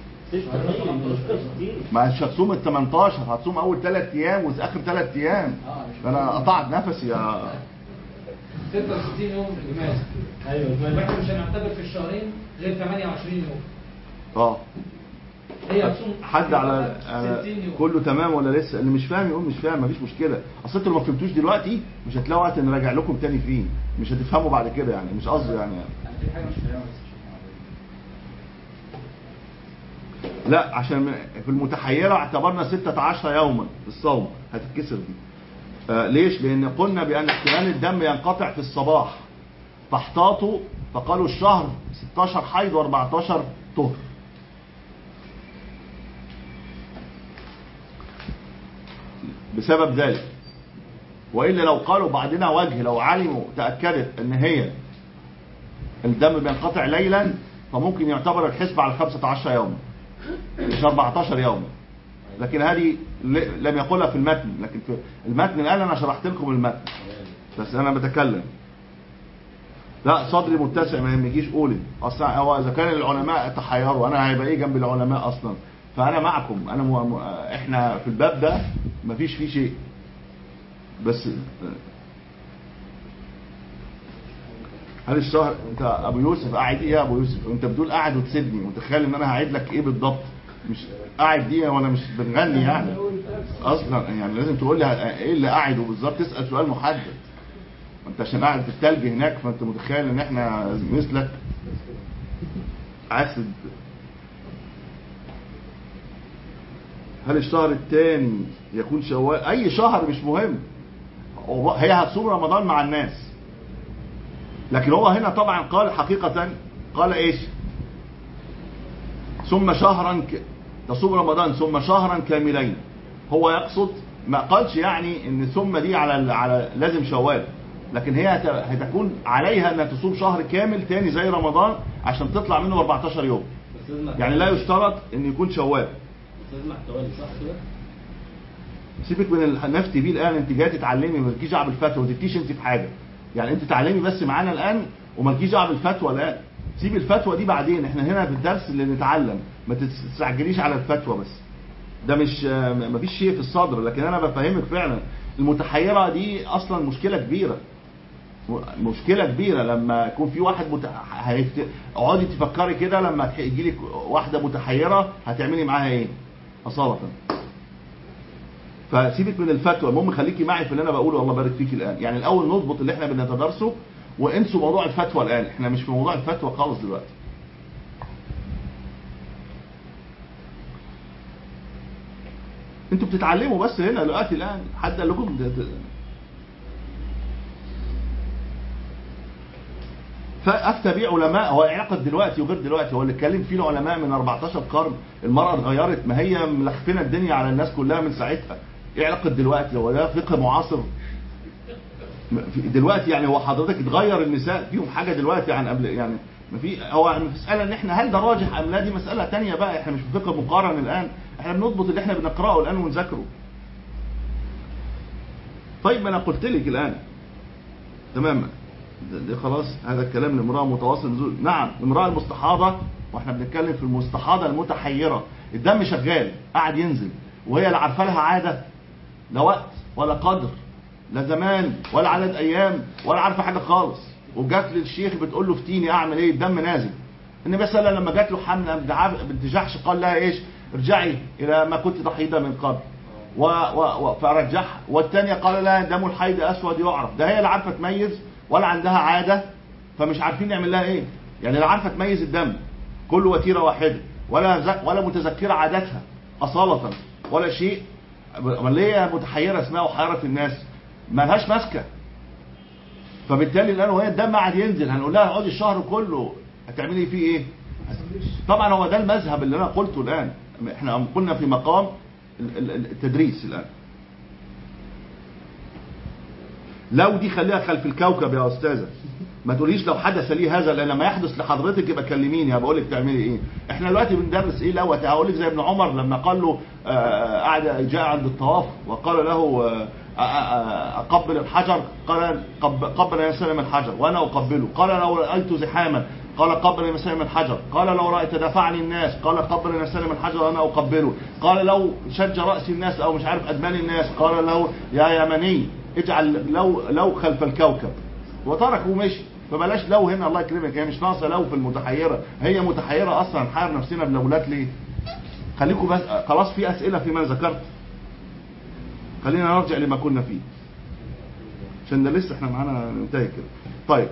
66 ما مش هتصوم ال 18 هتصوم اول ثلاث ايام واخر ثلاث ايام ده انا قطعت نفسي يا 66 يوم جماعة ايوه واحنا مش هنعتبر في الشهرين غير 28 يوم اه هي هتصوم حد على, 60 على يوم كله تمام ولا لسه اللي مش فاهم يقول مش فاهم مفيش مشكله اصل انتوا لو ما فهمتوش دلوقتي مش هتلاقوا وقت نراجع لكم تاني فيه مش هتفهموا بعد كده يعني مش قصدي يعني انا في حاجه مش فاهمها بس لا عشان في المتحيرة اعتبرنا 16 يوما في الصوم هتتكسر دي آه ليش لان قلنا بان احتمال الدم ينقطع في الصباح فاحتاطوا فقالوا الشهر 16 حيض و14 طهر بسبب ذلك والا لو قالوا بعدنا وجه لو علموا تاكدت ان هي الدم بينقطع ليلا فممكن يعتبر الحسب على 15 يوما مش 14 يوما لكن هذه ل- لم يقولها في المتن لكن في المتن الان انا شرحت لكم المتن بس انا بتكلم لا صدري متسع ما يهمكيش قولي اصلا هو اذا كان العلماء تحيروا انا هيبقى ايه جنب العلماء اصلا فانا معكم انا م... م... احنا في الباب ده مفيش فيه شيء بس هل الشهر انت ابو يوسف قاعد ايه يا ابو يوسف انت بتقول قاعد وتسيبني متخيل ان انا هعيد لك ايه بالضبط مش قاعد دي وانا مش بنغني يعني اصلا يعني لازم تقول لي ايه اللي قاعده بالظبط تسال سؤال محدد انت عشان قاعد في التلج هناك فانت متخيل ان احنا مثلك عسد هل الشهر الثاني يكون شوال اي شهر مش مهم هو- هي هتصوم رمضان مع الناس لكن هو هنا طبعا قال حقيقة قال ايش ثم شهرا ك... تصوم رمضان ثم شهرا كاملين هو يقصد ما قالش يعني ان ثم دي على ال- على لازم شوال لكن هي هت- هتكون عليها انها تصوم شهر كامل تاني زي رمضان عشان تطلع منه 14 يوم بس لازم مع- يعني لا يشترط ان يكون شوال بس لازم مع التوالي صح كده؟ سيبك من النفتي بيه الان انت جاي تتعلمي مالكيش دعوه بالفتوى ما تفتيش انت في حاجه يعني انت تعلمي بس معانا الان ومالكيش دعوه بالفتوى الان سيب الفتوى دي بعدين احنا هنا في الدرس اللي نتعلم ما تستعجليش على الفتوى بس ده مش ما فيش شيء في الصدر لكن انا بفهمك فعلا المتحيره دي اصلا مشكله كبيره م- مشكله كبيره لما يكون في واحد مت... هيفت... اقعدي تفكري كده لما يجي لك واحده متحيره هتعملي معاها ايه اصاله فسيبك من الفتوى المهم خليكي معي في اللي انا بقوله الله بارك فيك الان يعني الاول نضبط اللي احنا بنتدرسه وانسوا موضوع الفتوى الان احنا مش في موضوع الفتوى خالص دلوقتي انتوا بتتعلموا بس هنا دلوقتي الان حد قال لكم ده- ده- فافتى بيه علماء هو علاقه دلوقتي وغير دلوقتي هو اللي اتكلم فيه العلماء من 14 قرن المراه اتغيرت ما هي ملخفنه الدنيا على الناس كلها من ساعتها ايه علاقه دلوقتي هو ده فقه معاصر م- في- دلوقتي يعني هو حضرتك اتغير النساء فيهم حاجه دلوقتي عن قبل يعني ما في هو المساله ان احنا هل ده راجح ام لا دي مساله تانية بقى احنا مش في فقه مقارن الان احنا بنضبط اللي احنا بنقراه الان ونذاكره طيب ما انا قلت لك الان تمام ده, ده خلاص هذا الكلام لامراه متواصل نزول نعم امراه المستحاضه واحنا بنتكلم في المستحاضه المتحيره الدم شغال قاعد ينزل وهي لا عارفه لها عاده لا وقت ولا قدر لا زمان ولا عدد ايام ولا عارفه حاجه خالص وجات للشيخ بتقول له فتيني اعمل ايه الدم نازل النبي صلى الله عليه وسلم لما جات له حمله بنت جحش قال لها ايش ارجعي الى ما كنت تحيضه من قبل و و و فرجعها والثانيه قال لها دم الحيض اسود يعرف ده هي لا عارفه تميز ولا عندها عاده فمش عارفين نعمل لها ايه يعني لا عارفه تميز الدم كله وتيره واحده ولا ز- ولا متذكره عاداتها اصاله ولا شيء امال ليه متحيره اسمها وحيره الناس ما لهاش ماسكه فبالتالي الان وهي الدم قاعد ينزل هنقول لها اقعدي الشهر كله هتعملي فيه ايه طبعا هو ده المذهب اللي انا قلته الان احنا قلنا في مقام ال- ال- التدريس الان لو دي خليها خلف الكوكب يا استاذه ما تقوليش لو حدث لي هذا لان لما يحدث لحضرتك يبقى كلميني هبقى لك تعملي ايه احنا دلوقتي بندرس ايه الاول هقول لك زي ابن عمر لما قال له آه، قعد جاء عند الطواف وقال له آه، آه، آه، اقبل الحجر قال قب- قبل يا سلم الحجر وانا اقبله قال لو رايت زحاما قال قبل يا سلم الحجر قال لو رايت دفعني الناس قال قبل يا سلم الحجر وانا اقبله قال لو شج راس الناس او مش عارف ادمان الناس قال له يا يمني اجعل لو لو خلف الكوكب وترك ومشي فبلاش لو هنا الله يكرمك هي مش ناقصه لو في المتحيره هي متحيره اصلا نحير نفسنا بلولات ليه خليكم بس خلاص في اسئله فيما ذكرت خلينا نرجع لما كنا فيه عشان ده لسه احنا معانا ننتهي كده طيب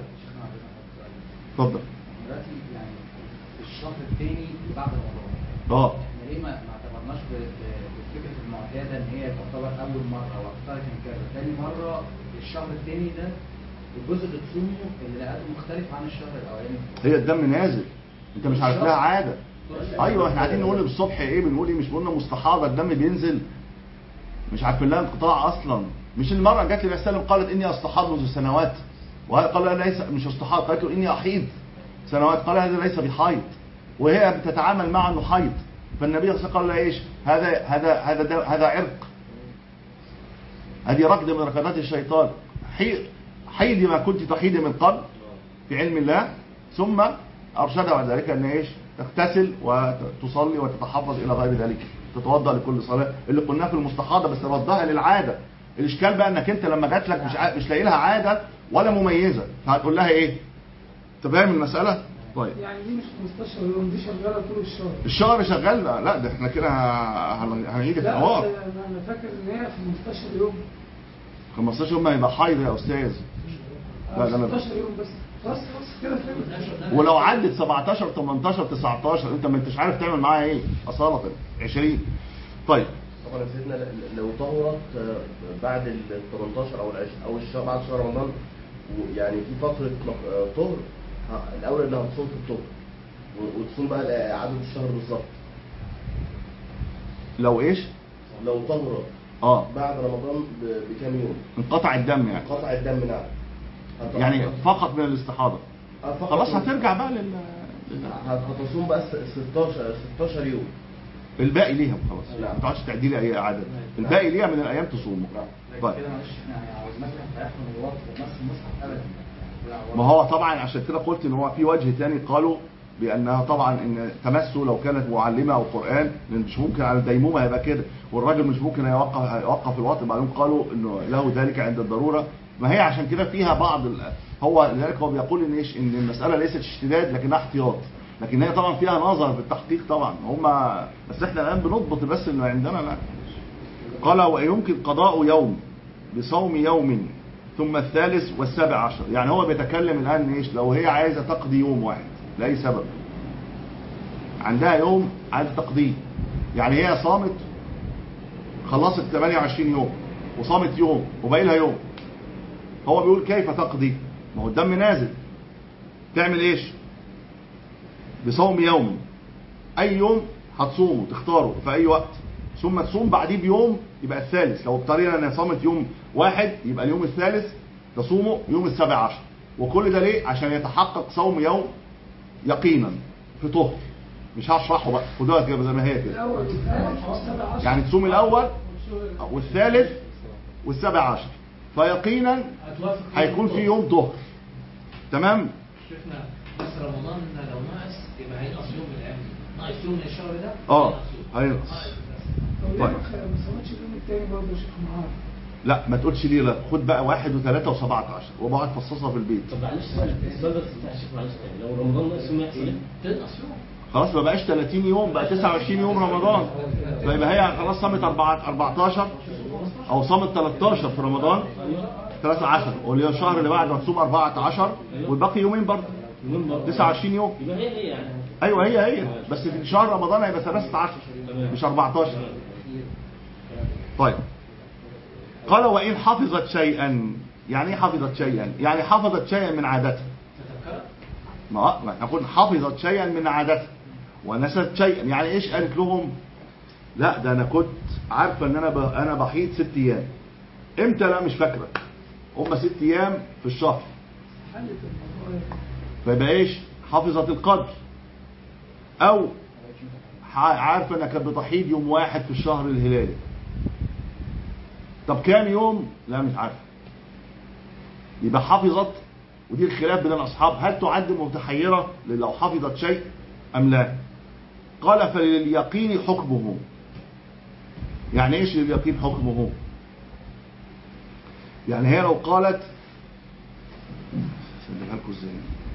اتفضل دلوقتي يعني الشهر الثاني بعد رمضان اه احنا ليه ما ما اعتبرناش ب- ب- بالفكره المعتاده ان هي تعتبر اول مره واختارت من كذا ثاني مره الشهر الثاني ده الجزء اللي تصومه اللي لقيته مختلف عن الشهر الاولاني هي الدم نازل انت مش عارف لها عاده ايوه احنا قاعدين نقول الصبح ايه بنقول ايه مش قلنا مستحاضه الدم بينزل مش عارفين لها انقطاع اصلا مش المره جت لي سلم قالت اني استحاض منذ سنوات وهذا قال لها ليس مش استحاض قالت له اني احيض سنوات قال هذا ليس بحيض وهي بتتعامل مع انه حيض فالنبي صلى الله عليه وسلم قال لها ايش هذا هذا هذا دم- هذا عرق هذه ركض من ركضات الشيطان حي- حيدي ما كنت تحيدي من قبل في علم الله ثم أرشدها بعد ذلك أن إيش تغتسل وتصلي وتتحفظ إلى غير ذلك تتوضأ لكل صلاة اللي قلناه في المستحاضة بس ردها للعادة الإشكال بقى أنك أنت لما جات لك مش ع... مش لاقي لها عادة ولا مميزة فهتقول لها إيه أنت فاهم المسألة؟ طيب يعني دي مش 15 يوم دي شغاله طول الشهر الشهر شغال لا ده احنا كده هن- هنعيد لا الحوار بس انا أنا فاكر ان هي في 15 يوم 15 يوم ما يبقى حيض يا أستاذ لا، ده أنا- 16 يوم بس خلاص خلاص كده فهمت ولو عدت 17 18 19 انت ما انتش عارف تعمل معاها ايه اصاله 20 طيب طبعا يا سيدنا ل- لو طهرت آه، بعد ال 18 او العش او الشهر بعد شهر رمضان ويعني في فتره مق- آه، طهر ه- الاول انها تصوم في الطهر و- وتصوم بقى عدد الشهر بالظبط لو ايش لو طهرت اه بعد رمضان ب- بكام يوم انقطع الدم يعني قطع الدم نعم هت- يعني فقط من الاستحاضه آه، فقط خلاص من- هترجع بقى لل لل- هت- هتصوم بقى س- 16 16 يوم الباقي ليها خلاص نعم. ما تقعدش تعدي لي اي عدد الباقي ليها من الايام تصومه لكن طيب كده معلش احنا عاوزناك هيحكم الوقت ونفس المصحف ابدا لا، ما هو طبعا عشان كده قلت ان هو في وجه تاني قالوا بانها طبعا ان تمسه لو كانت معلمه او قران لان مش ممكن على الديمومه هيبقى كده والراجل مش ممكن هيوقف هيوقف الوقت بعدين قالوا انه له ذلك عند الضروره ما هي عشان كده فيها بعض ال... هو لذلك هو بيقول ان ايش ان المساله ليست اشتداد لكنها احتياط لكن هي طبعا فيها نظر في التحقيق طبعا هم بس احنا الان بنضبط بس انه عندنا لا قال ويمكن قضاء يوم بصوم يوم ثم الثالث والسابع عشر يعني هو بيتكلم الآن ايش لو هي عايزة تقضي يوم واحد لأي سبب عندها يوم عايزة تقضيه يعني هي صامت خلصت 28 يوم وصامت يوم وباقي لها يوم هو بيقول كيف تقضي ما هو الدم نازل تعمل ايش بصوم يوم اي يوم هتصومه تختاره في اي وقت ثم تصوم بعديه بيوم يبقى الثالث لو افترضنا انها صامت يوم واحد يبقى اليوم الثالث تصومه يوم السابع عشر وكل ده ليه عشان يتحقق صوم يوم يقينا في طهر مش هشرحه بقى خدوها كده زي ما هي كده الأول والثالث والسابع عشر يعني تصوم الاول والثالث والسابع عشر فيقينا هتوافق هيكون في يوم طهر تمام شفنا بس رمضان لو ناقص يبقى هينقص يوم من الايام دي ناقص يوم من الشهر ده اه هينقص يوم. هينقص ناقص طب ليه طيب. ما خ- ما صوتش اليوم التاني برضه يا شيخ معاذ لا ما تقولش ليه لا خد بقى واحد وثلاثة وسبعة عشر وبقعد فصصها في البيت طب معلش سؤال السؤال بس بتاع الشيخ معلش تاني لو رمضان ناقص يوم يحصل ايه؟ تنقص يوم خلاص ما بقاش 30 يوم بقى 29 يوم رمضان فيبقى هي خلاص صامت 4 14 او صامت 13 في رمضان 13 واللي هو الشهر اللي بعده هتصوم 14 والباقي يومين برضه يومين برضه 29 يوم يبقى هي هي يعني ايوه هي هي بس في شهر رمضان هيبقى 13 مش 14 طيب قال وان حفظت شيئا يعني ايه حفظت شيئا يعني حفظت شيئا من عادتها تذكرت ما ما احنا قلنا حفظت شيئا من عادتها ونست شيئا يعني ايش قالت لهم لا ده انا كنت عارفه ان انا ب... انا بحيض ست ايام امتى لا مش فاكره هم ست ايام في الشهر حلت الموضوع فيبقى ايش حفظت القدر او ح- عارفه انها كانت بتحيض يوم واحد في الشهر الهلالي طب كام يوم لا مش عارفه يبقى حفظت ودي الخلاف بين الاصحاب هل تعد متحيره لو حفظت شيء ام لا قال فلليقين حكمه يعني ايش لليقين حكمه يعني هي لو قالت سلمها لكم ازاي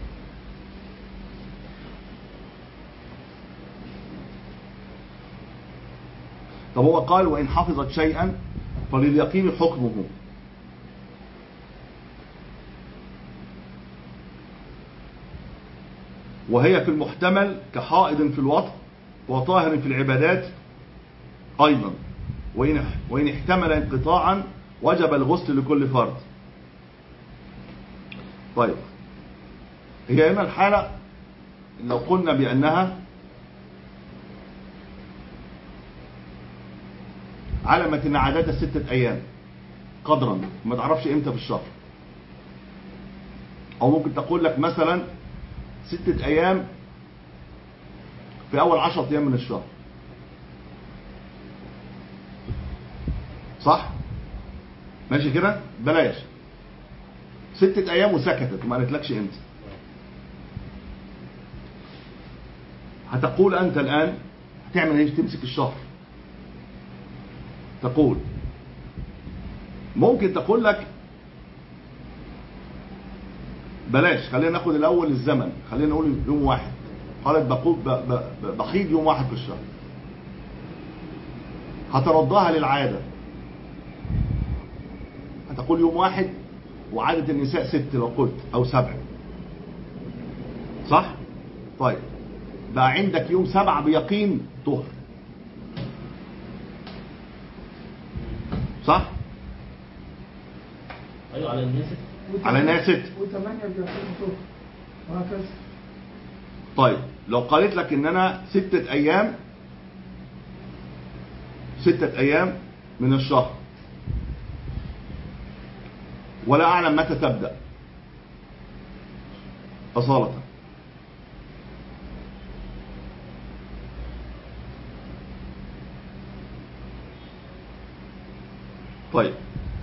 طب هو قال وإن حفظت شيئا فلليقين حكمه وهي في المحتمل كحائض في الوطن وطاهر في العبادات أيضا وإن, وإن احتمل انقطاعا وجب الغسل لكل فرد طيب هي هنا الحالة لو قلنا بأنها علمت ان عادتها ستة ايام قدرا ما تعرفش امتى في الشهر او ممكن تقول لك مثلا ستة ايام في اول عشرة ايام من الشهر صح ماشي كده بلاش ستة ايام وسكتت وما قالتلكش امتى هتقول انت الان هتعمل ايه تمسك الشهر تقول ممكن تقول لك بلاش خلينا ناخد الاول الزمن خلينا نقول يوم واحد قالت بقول ب- ب- ب- بحيض يوم واحد في الشهر هتردها للعاده هتقول يوم واحد وعادة النساء ست لو قلت او سبع صح طيب بقى عندك يوم سبعة بيقين طهر صح ايوه على الناس على انها ست وثمانية بيعتبروا طهر وهكذا طيب لو قالت لك ان انا ستة ايام ستة ايام من الشهر ولا اعلم متى تبدأ اصالة طيب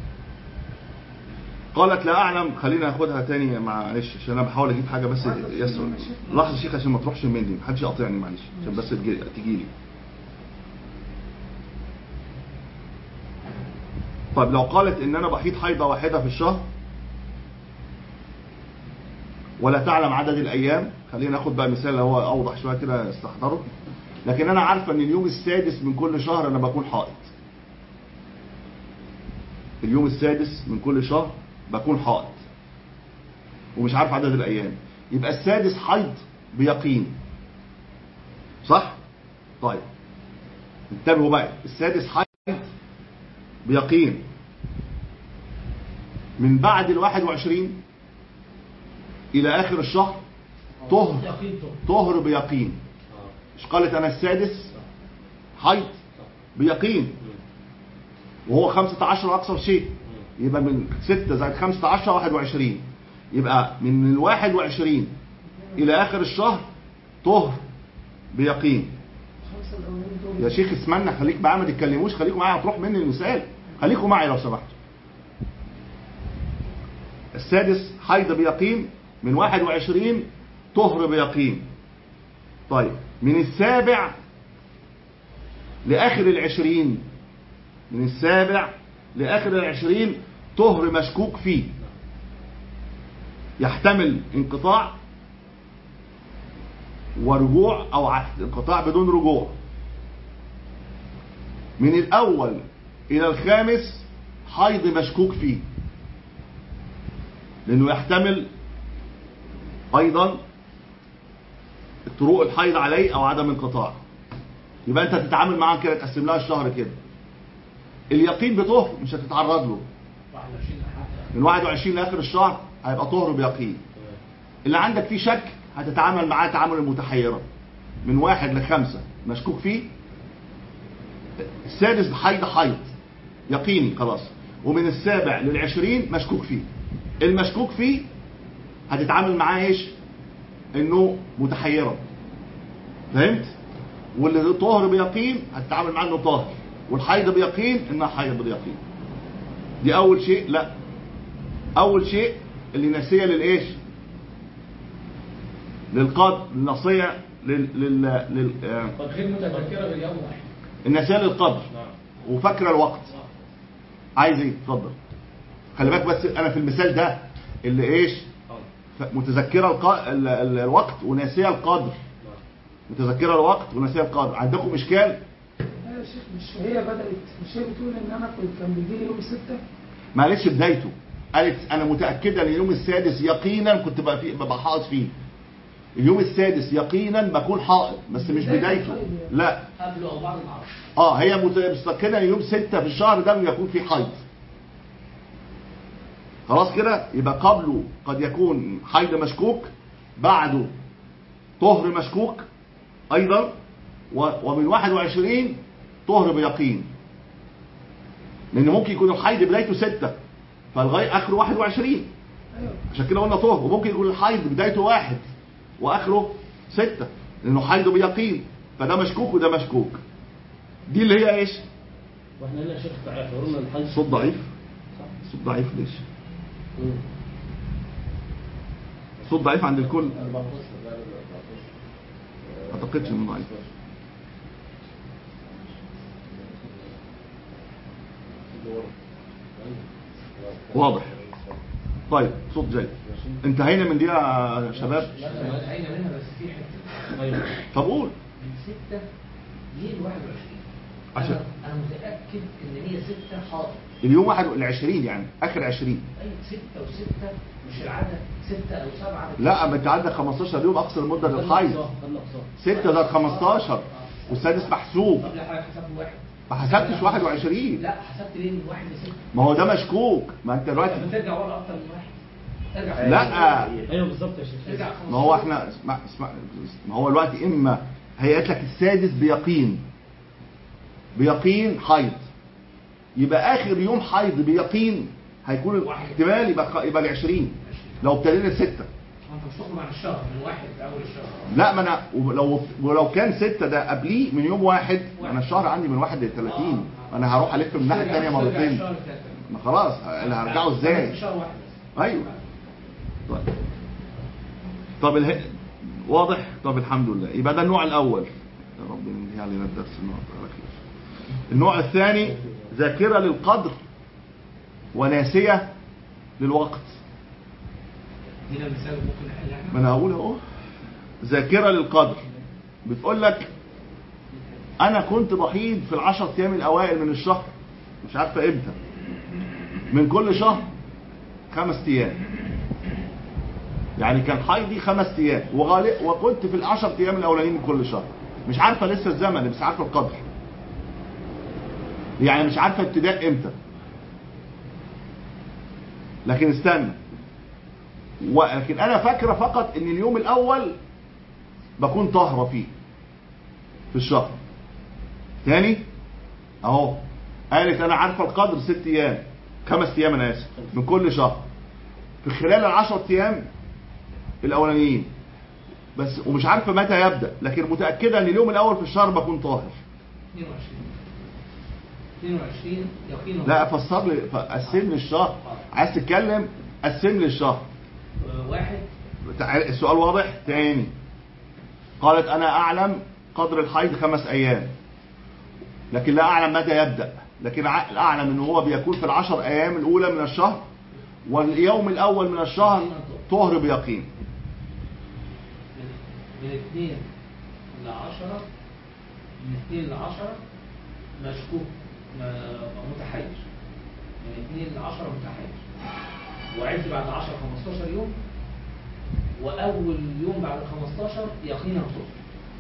قالت لا اعلم خلينا ناخدها تاني معلش عشان انا بحاول اجيب حاجه بس يسر لحظه يا شيخ عشان ما تروحش مني محدش يقاطعني معلش عشان بس تجي تجي لي طيب لو قالت ان انا بحيض حيضه واحده في الشهر ولا تعلم عدد الايام خلينا ناخد بقى مثال هو اوضح شويه كده استحضره لكن انا عارفه ان اليوم السادس من كل شهر انا بكون حائض اليوم السادس من كل شهر بكون حائض ومش عارف عدد الايام يبقى السادس حيض بيقين صح طيب انتبهوا بقى السادس حيض بيقين من بعد الواحد وعشرين الى اخر الشهر طهر يقين طهر طهر بيقين مش قالت انا السادس حيض بيقين وهو 15 اقصر شيء يبقى من 6 زائد 15 21 يبقى من ال 21 الى اخر الشهر طهر بيقين خمسة الأولين دول يا شيخ اسمعنا خليك معايا ما تتكلموش خليكم معايا هتروح مني المثال خليكم معايا لو سمحتوا السادس حيض بيقين من 21 طهر بيقين طيب من السابع لآخر العشرين من السابع لآخر العشرين طهر مشكوك فيه يحتمل انقطاع ورجوع او عكس انقطاع بدون رجوع من الاول الى الخامس حيض مشكوك فيه لانه يحتمل ايضا طرق الحيض عليه او عدم انقطاع يبقى انت تتعامل معاه كده تقسم لها الشهر كده اليقين بطهر مش هتتعرض له 21 حتى من 21 لاخر الشهر هيبقى طهر بيقين اللي عندك فيه شك هتتعامل معاه تعامل المتحيرة من واحد لخمسة مشكوك فيه السادس بحيض حيض يقيني خلاص ومن السابع للعشرين مشكوك فيه المشكوك فيه هتتعامل معاه ايش انه متحيرة فهمت واللي طاهر بيقين هتتعامل معاه انه طاهر والحيض بيقين انها حيض بيقين دي اول شيء لا اول شيء اللي ناسيه للايش للقدر النصيه لل لل, لل... آه، غير متذكره باليوم واحد الناسيه للقدر نعم وفاكره الوقت عايز ايه اتفضل خلي بالك بس انا في المثال ده اللي ايش حاضر. ف- متذكره الق... ال... ال... الوقت وناسيه القدر نعم. متذكره الوقت وناسيه القدر عندكم اشكال لا يا شيخ مش هي بدأت مش هي بتقول إن أنا كنت كان بيجي لي يوم ستة معلش بدايته قالت انا متاكده ان اليوم السادس يقينا كنت بقى فيه ببقى حائط فيه اليوم السادس يقينا بكون حائط بس مش بدايته لا قبله او بعد ما اعرفش اه هي مت- متاكده ان يوم ستة في الشهر ده يكون فيه حيض خلاص كده يبقى قبله قد يكون حيض مشكوك بعده طهر مشكوك ايضا و- ومن 21 طهر بيقين لان ممكن يكون الحيض بدايته ستة فالغاية اخره 21 أيوه عشان كده قلنا طهر وممكن يكون الحيض بدايته واحد واخره ستة لانه حيض بيقين فده مشكوك وده مشكوك دي اللي هي ايش واحنا هنا يا شيخ اعتبرنا الحج صوت ضعيف صح صوت ضعيف ليش مم. صوت ضعيف عند الكل 14 لا لا 14 ما اعتقدش انه ضعيف واضح طيب صوت جيد انتهينا من دي يا شباب لا لا انتهينا منها بس في حته ايوه طب قول من 6 ل 21 عشان- انا انا متاكد ان هي 6 حاضر اليوم واحد العشرين يعني اخر عشرين اي 6 و6 مش العدد 6 او 7 لا ما انت عندك 15 يوم اقصى المده للحيض خلنا اقصاه ستة ده 15 والسادس محسوب قبل حضرتك حسبت واحد ما حسبتش 21 لا حسبت ليه من واحد ل 6 ما هو ده مشكوك ما انت دلوقتي بترجع ورا اكتر من واحد ارجع لا. ايوه بالظبط يا شيخ ترجع ما هو احنا اسمع اسمع ما هو دلوقتي اما هي قالت لك السادس بيقين بيقين حيض يبقى اخر يوم حيض بيقين هيكون الاحتمال يبقى يبقى ال 20 لو ابتدينا ستة انت مش تخرج عن الشهر من واحد في اول الشهر لا ما انا ولو ولو كان ستة ده قبليه من يوم واحد انا الشهر عندي من واحد ل 30 انا هروح الف من الناحيه الثانيه ترجع مرتين الشهر التالت. ما خلاص اللي هرجعه ازاي شهر واحد بس ايوه طيب طب اله... واضح طب الحمد لله يبقى ده النوع الاول يا رب ينهي علينا الدرس النهارده على خير النوع الثاني ذاكره للقدر وناسيه للوقت دينا مثال ممكن نحل احنا ما انا هقول اهو ذاكره للقدر بتقول لك انا كنت بحيض في العشر ايام الاوائل من الشهر مش عارفه امتى من كل شهر خمس ايام يعني كان حيضي خمس ايام وغالب وكنت في العشر ايام الاولانيين من كل شهر مش عارفه لسه الزمن بس عارفه القدر يعني مش عارفه ابتداء امتى لكن استنى ولكن انا فاكره فقط ان اليوم الاول بكون طاهره فيه في الشهر تاني اهو قالت انا عارفه القدر ست ايام خمس ايام انا اسف من كل شهر في خلال العشر ايام الاولانيين بس ومش عارفه متى يبدا لكن متاكده ان اليوم الاول في الشهر بكون طاهر 22 22 يقينا لا فسر لي قسم لي الشهر عايز تتكلم قسم لي الشهر آه، واحد تعال- السؤال واضح تاني قالت انا اعلم قدر الحيض خمس ايام لكن لا اعلم متى يبدا لكن ع- اعلم ان هو بيكون في العشر ايام الاولى من الشهر واليوم الاول من الشهر طهر بيقين من 2 ل 10 من 2 ل 10 مشكوك م- متحيز من 2 ل 10 متحيز وعد بعد 10 15 يوم واول يوم بعد 15 يقينا طهر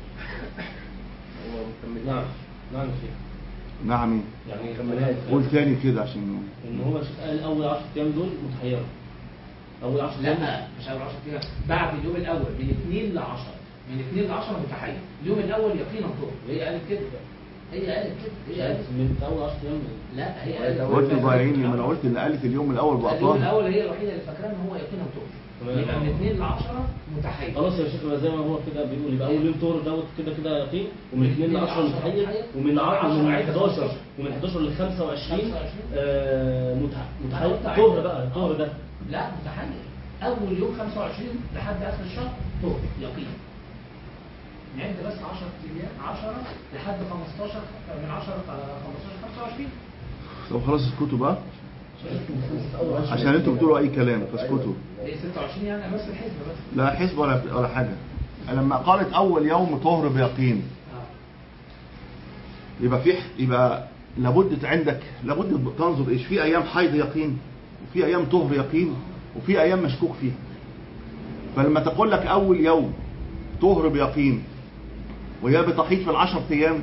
هو مكمل نعم نعم يا شيخ نعم إيه؟ يعني كملها. قول تاني كده عشان ان هو شيخ قال اول 10 ايام دول متحيره اول 10 ايام لا مش اول 10 ايام بعد اليوم الاول من 2 ل 10 من 2 ل 10 متحيز اليوم الاول يقينا طهر هي قالت كده هي قالت كده هي قالت من اول 10 ايام لا هي قالت قلت ضايعين لي ما انا قلت ان قالت اليوم الاول بقى اليوم طاهر الاول هي الوحيده اللي فاكراه ان هو يقينا طهر تمام. يبقى من 2 ل 10 متحيز خلاص يا شيخ يبقى زي ما هو كده بيقول يبقى اول يوم طور دوت كده كده يقين ومن 2 ل 10 متحيز ومن 10 ومن 11 ومن 11 ل 25 آه، متح- متحيز طهر بقى الطهر ده لا متحيز اول يوم 25 لحد اخر الشهر طهر يقين نعد بس 10 ايام 10 لحد 15 من 10 ل 15 25 طب خلاص اسكتوا بقى عشان انتوا بتقولوا اي كلام فاسكتوا ايه 26 يعني بس الحسبه بس لا حسب ولا ولا حاجه لما قالت اول يوم طهر بيقين اه يبقى في يبقى لابد عندك لابد تنظر ايش في ايام حيض يقين وفي ايام طهر يقين وفي ايام مشكوك فيها فلما تقول لك اول يوم طهر بيقين وهي بتحيض في العشر ايام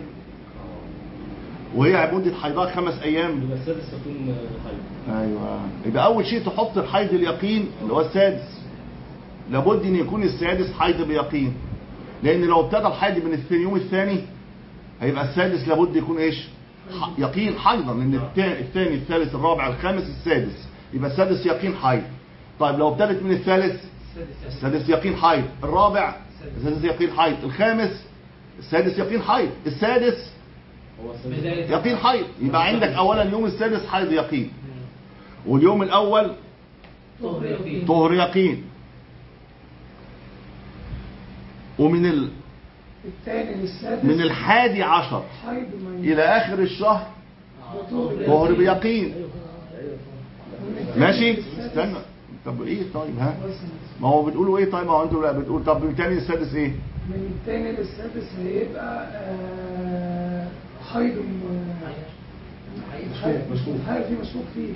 وهي مدة حيضها خمس ايام يبقى السادس يكون حيض ايوه يبقى اول شيء تحط الحيض اليقين اللي هو السادس لابد ان يكون السادس حيض بيقين لان لو ابتدى الحيض من الثاني يوم الثاني هيبقى السادس لابد يكون ايش ح- يقين حيضا لان التا- الثاني الثالث الرابع الخامس السادس يبقى السادس يقين حيض طيب لو ابتدت من الثالث السادس يقين حيض الرابع السادس يقين حيض الخامس السادس يقين حيض السادس هو السادس بداية يقين حيض يبقى عندك اولا اليوم السادس حيض يقين واليوم الاول طهر يقين طهر يقين ومن ال... الثاني للسادس من الحادي عشر حيض ميت الى اخر الشهر وطهر طهر بيقين من الثاني ماشي للسادس- استنى طب ايه طيب ها بس ما هو بتقولوا ايه طيب ما هو انتوا لا بتقول طب من تاني للسادس ايه من الثاني للسادس هيبقى آه، حيض م- حيض مشكوك. حيض فيه مشكوك فيه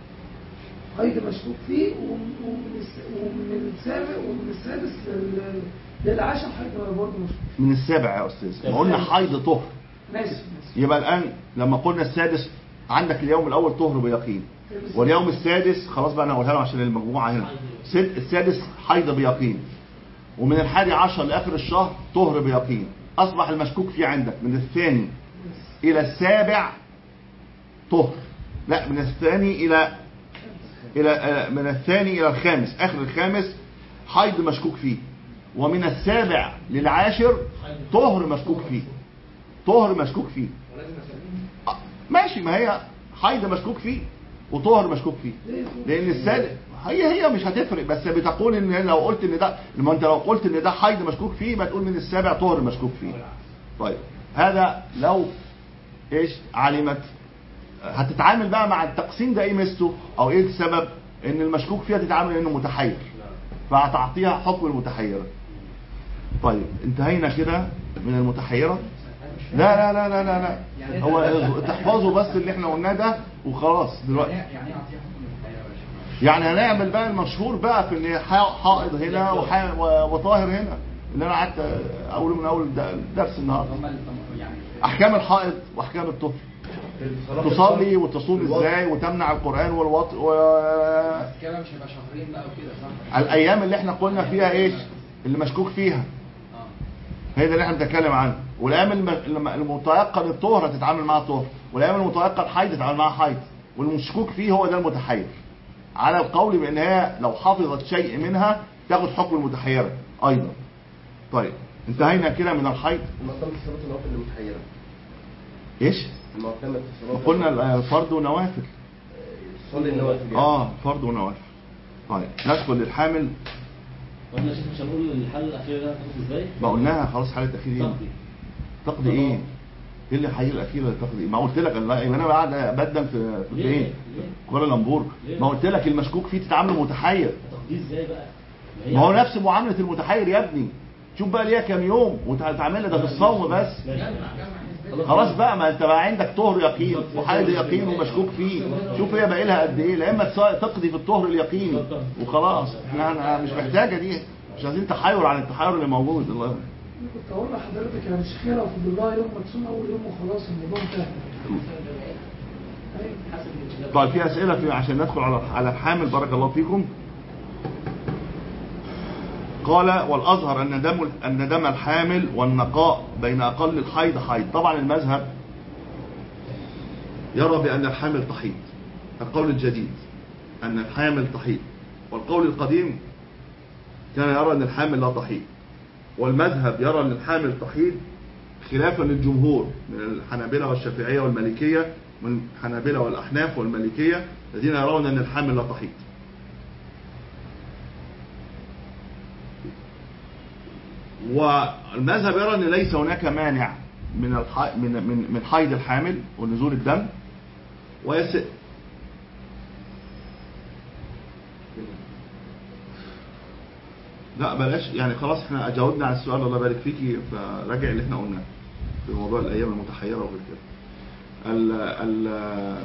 حيض مشكوك فيه ومن ومن الس- ومن السابع ومن السادس لل- للعاشر حيض برضه مشكوك من السابع يا استاذ ما قلنا حيض طهر ماشي ماشي يبقى الان لما قلنا السادس عندك اليوم الاول طهر بيقين واليوم السادس خلاص بقى انا هقولها له عشان المجموعه هنا سد- السادس حيض بيقين ومن الحادي عشر لاخر الشهر طهر بيقين اصبح المشكوك فيه عندك من الثاني الى السابع طهر لا من الثاني الى الى آه، من الثاني الى الخامس اخر الخامس حيض مشكوك فيه ومن السابع للعاشر طهر مشكوك فيه طهر مشكوك فيه ولازم اسلمه آه، ماشي ما هي حيض مشكوك فيه وطهر مشكوك فيه لان السادس هي هي مش هتفرق بس بتقول ان لو قلت ان ده ما انت لو قلت ان ده حيض مشكوك فيه يبقى تقول من السابع طهر مشكوك فيه طيب هذا لو ايش علمت هتتعامل بقى مع التقسيم ده ايه ميزته او ايه السبب ان المشكوك فيها تتعامل انه متحير فهتعطيها حكم المتحيرة طيب انتهينا كده من المتحيرة لا لا لا لا لا, لا. هو تحفظوا بس اللي احنا قلناه ده وخلاص دلوقتي يعني يعني ايه اعطيها حكم المتحيرة يا باشا؟ يعني هنعمل بقى المشهور بقى في ان ح- حائض هنا وح- و- وطاهر هنا اللي انا قعدت اقوله من اول د- درس النهارده هم اللي يعني احكام الحائض واحكام الطفل تصلي وتصوم ازاي وتمنع القران والوط و... بس كده مش هيبقى شهرين بقى وكده صح؟ الايام اللي احنا قلنا فيها ايش اللي مشكوك فيها اه هي ده اللي احنا بنتكلم عنه والايام الم- الم- المتيقن الطهر هتتعامل معاها طهر والايام المتيقن حيض تتعامل معاها حيض والمشكوك فيه هو ده المتحير على القول بان هي لو حفظت شيء منها تاخد حكم المتحيره ايضا طيب انتهينا كده من الحيض المقام الصلاة النوافل المتحيرة ايش المقام الصلاة قلنا الفرض ونوافل صلي النوافل يعني. اه فرض ونوافل طيب ندخل للحامل واحنا شوف مش هنقول الحل الاخير ده هتاخد ازاي ما قلناها خلاص حالة اخير ايه تقضي تقضي ايه ايه اللي حي الاخير اللي تقضي إيه؟ ما قلت لك لا يبقى انا قاعد ابدا في في ليه؟ فين ليه؟ كوالالمبور ليه؟ ما قلت لك المشكوك فيه تتعامله متحير هتقضيه ازاي بقى هي- ما هو نفس معاملة المتحير يا ابني شوف بقى ليها كام يوم وتعملها ده في الصوم بس ماشي. خلاص بقى ما انت بقى عندك طهر يقين وحيض يقين ومشكوك فيه شوف هي باقي لها قد ايه لا اما تص- تقضي في الطهر اليقيني وخلاص احنا احنا مش محتاجه دي مش عايزين تحاير عن التحير اللي موجود الله كنت اقول لحضرتك يا مش خير وفي الله يوم ما تصوم اول يوم وخلاص الموضوع انتهى أيوة. طيب في اسئله في عشان ندخل على على الحامل بارك الله فيكم قال والاظهر ان دم ان دم الحامل والنقاء بين اقل الحيض حيض طبعا المذهب يرى بان الحامل تحيض القول الجديد ان الحامل تحيض والقول القديم كان يرى ان الحامل لا تحيض والمذهب يرى ان الحامل تحيض خلافا للجمهور من الحنابلة والشافعية والمالكية من الحنابلة والأحناف والمالكية الذين يرون أن الحامل لا تحيض والمذهب يرى أن ليس هناك مانع من الح... من من من حيض الحامل ونزول الدم ويس لا بلاش يعني خلاص احنا جاوبنا على السؤال الله يبارك فيكي فراجع اللي احنا قلناه في موضوع الايام المتحيره وغير كده ال ال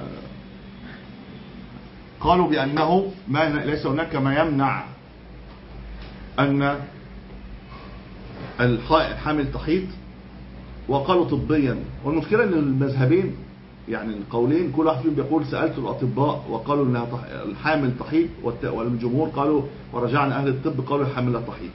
قالوا بانه ما ليس هناك ما يمنع ان الح- الحامل تحيض وقالوا طبيا والمشكله ان المذهبين يعني القولين كل واحد فيهم بيقول سالت الاطباء وقالوا انها تح- الحامل تحيض والت- والجمهور قالوا ورجعنا اهل الطب قالوا الحامل لا تحيض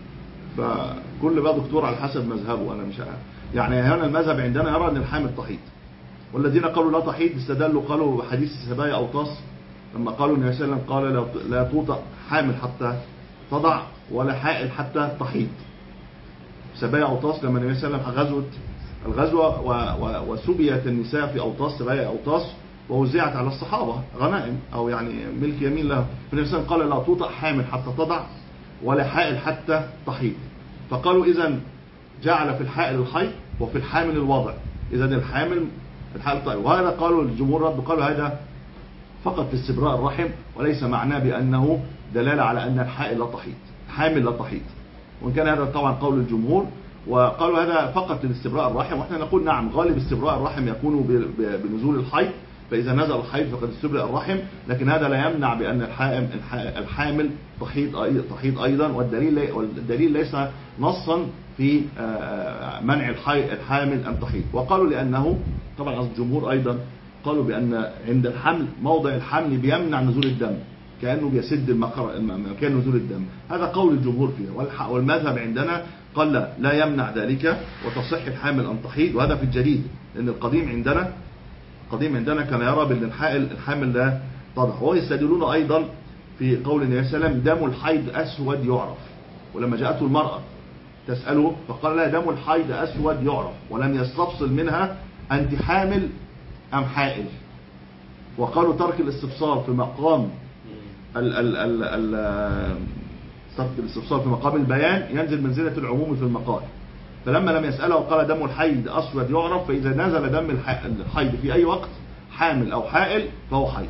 فكل بقى دكتور على حسب مذهبه انا مش عارف يعني هنا المذهب عندنا يرى ان الحامل تحيض والذين قالوا لا تحيض استدلوا قالوا بحديث سبايا اوطاس لما قالوا النبي صلى الله عليه وسلم قال لا- لا توطأ حامل حتى تضع ولا حائل حتى تحيض سبايا اوطاس لما النبي صلى الله عليه وسلم غزوه الغزوه و- و- وسبيت النساء في اوطاس سبايا اوطاس ووزعت على الصحابه غنائم او يعني ملك يمين لها فالنبي صلى الله عليه وسلم قال لا توطأ حامل حتى تضع ولا حائل حتى تحيض فقالوا اذا جعل في الحائل الحيض وفي الحامل الوضع اذا الحامل الحائل طيب وهذا قالوا الجمهور رد قالوا هذا فقط في استبراء الرحم وليس معناه بانه دلاله على ان الحائل لا تحيض حامل لا تحيض وان كان هذا طبعا قول الجمهور وقالوا هذا فقط لاستبراء الرحم واحنا نقول نعم غالب استبراء الرحم يكون ب- ب- بنزول الحيض فاذا نزل الحيض فقد استبرأ الرحم لكن هذا لا يمنع بان الحائم الح- الحامل تحيض أي- تحيض ايضا والدليل لي- والدليل ليس نصا في آه، منع الحي- الحامل ان تحيض وقالوا لانه طبعا الجمهور ايضا قالوا بان عند الحمل موضع الحمل بيمنع نزول الدم كانه بيسد المخر- الم- مكان نزول الدم هذا قول الجمهور فيه والح- والمذهب عندنا قال لا لا يمنع ذلك وتصح الحامل ان تحيض وهذا في الجديد لان القديم عندنا القديم عندنا كان يرى بان الحائل الحامل لا تضع ويستدلون ايضا في قول النبي صلى الله عليه وسلم دم الحيض اسود يعرف ولما جاءته المراه تساله فقال لها دم الحيض اسود يعرف ولم يستفصل منها انت حامل ام حائل وقالوا ترك الاستفسار في مقام ال ال ال ال ترك الاستفسار في مقام البيان ينزل منزلة العموم في المقال فلما لم يسأله وقال دم الحيض أسود يعرف فإذا نزل دم الح- الحيض في أي وقت حامل أو حائل فهو حيض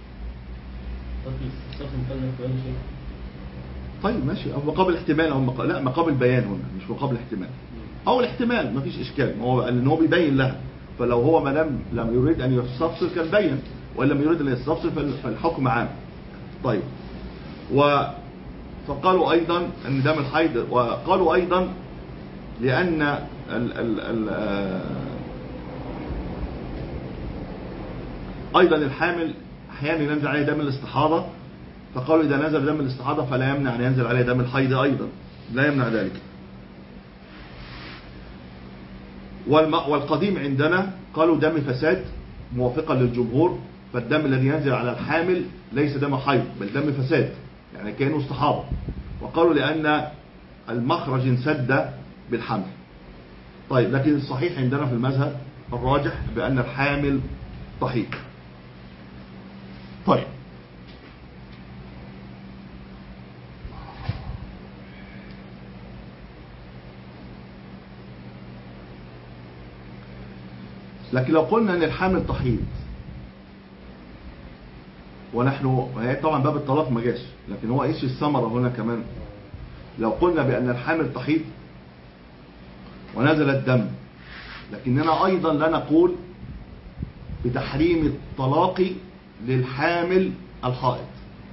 طب الاستفسار مثلا كويس شيء طيب ماشي أو مقابل احتمال أو مق... لا مقابل بيان هنا مش مقابل احتمال أو الاحتمال مفيش إشكال ما هو لأن هو بيبين لها فلو هو ما لم لم يريد أن يستفسر كان بين وإن لم يريد أن يستفسر فال- فالحكم عام طيب و فقالوا أيضا أن دم الحيض وقالوا أيضا لأن ال ال ال آه، أيضا الحامل أحيانا ينزل عليه دم الاستحاضة فقالوا إذا نزل دم الاستحاضة فلا يمنع أن ينزل عليه دم الحيض أيضا لا يمنع ذلك والم- والقديم عندنا قالوا دم فساد موافقا للجمهور فالدم الذي ينزل على الحامل ليس دم حيض بل دم فساد يعني كأنه استحاضة وقالوا لأن المخرج انسد بالحمل طيب لكن الصحيح عندنا في المذهب الراجح بأن الحامل طحيق طيب لكن لو قلنا ان الحامل تحيض ونحن هي طبعا باب الطلاق ما جاش لكن هو ايش الثمره هنا كمان لو قلنا بان الحامل تحيض ونزل الدم لكننا ايضا لا نقول بتحريم الطلاق للحامل الحائض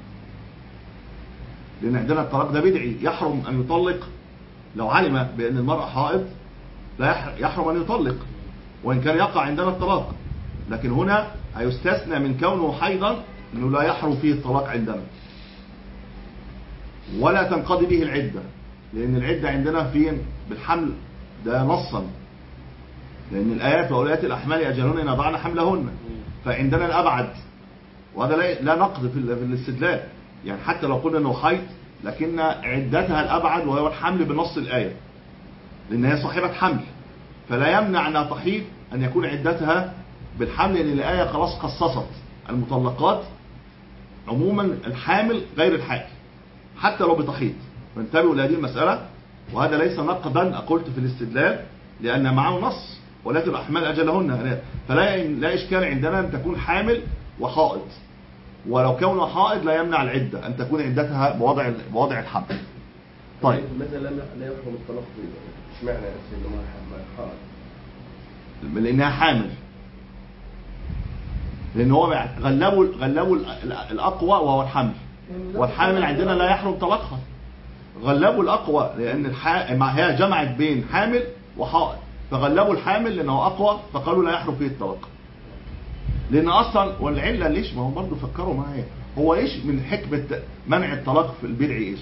لان عندنا الطلاق ده بدعي يحرم ان يطلق لو علم بان المراه حائض لا يح- يحرم ان يطلق وان كان يقع عندنا الطلاق لكن هنا هيستثنى من كونه حيضا انه لا يحرم فيه الطلاق عندنا ولا تنقضي به العده لان العده عندنا فين بالحمل ده نصا لان الايات واوليات الاحمال اجلهن ان يضعن حملهن فعندنا الابعد وهذا لا لا نقد في ال- في الاستدلال يعني حتى لو قلنا انه حيض لكن عدتها الابعد وهو الحمل بنص الايه لان هي صاحبه حمل فلا يمنع انها تحيض ان يكون عدتها بالحمل لان الايه خلاص خصصت المطلقات عموما الحامل غير الحامل حتى لو بتحيض فانتبهوا لهذه المساله وهذا ليس نقدا قلت في الاستدلال لان معه نص ولكن الاحمال اجلهن فلا لا اشكال عندنا ان تكون حامل وحائض ولو كونه حائض لا يمنع العده ان تكون عدتها بوضع بوضع الحمل طيب مثلا لا لا يحرم الطلاق فيه اشمعنى نفس انه ما حرم لانها حامل لان هو غلبوا غلبوا ال- الاقوى وهو الحمل والحامل عندنا لا يحرم طلاقها غلبوا الاقوى لان الح... مع هي جمعت بين حامل وحائض فغلبوا الحامل لانه اقوى فقالوا لا يحرم فيه الطلاق لان اصلا والعله ليش ما هو برضه فكروا معايا هو ايش من حكمه منع الطلاق في البدع ايش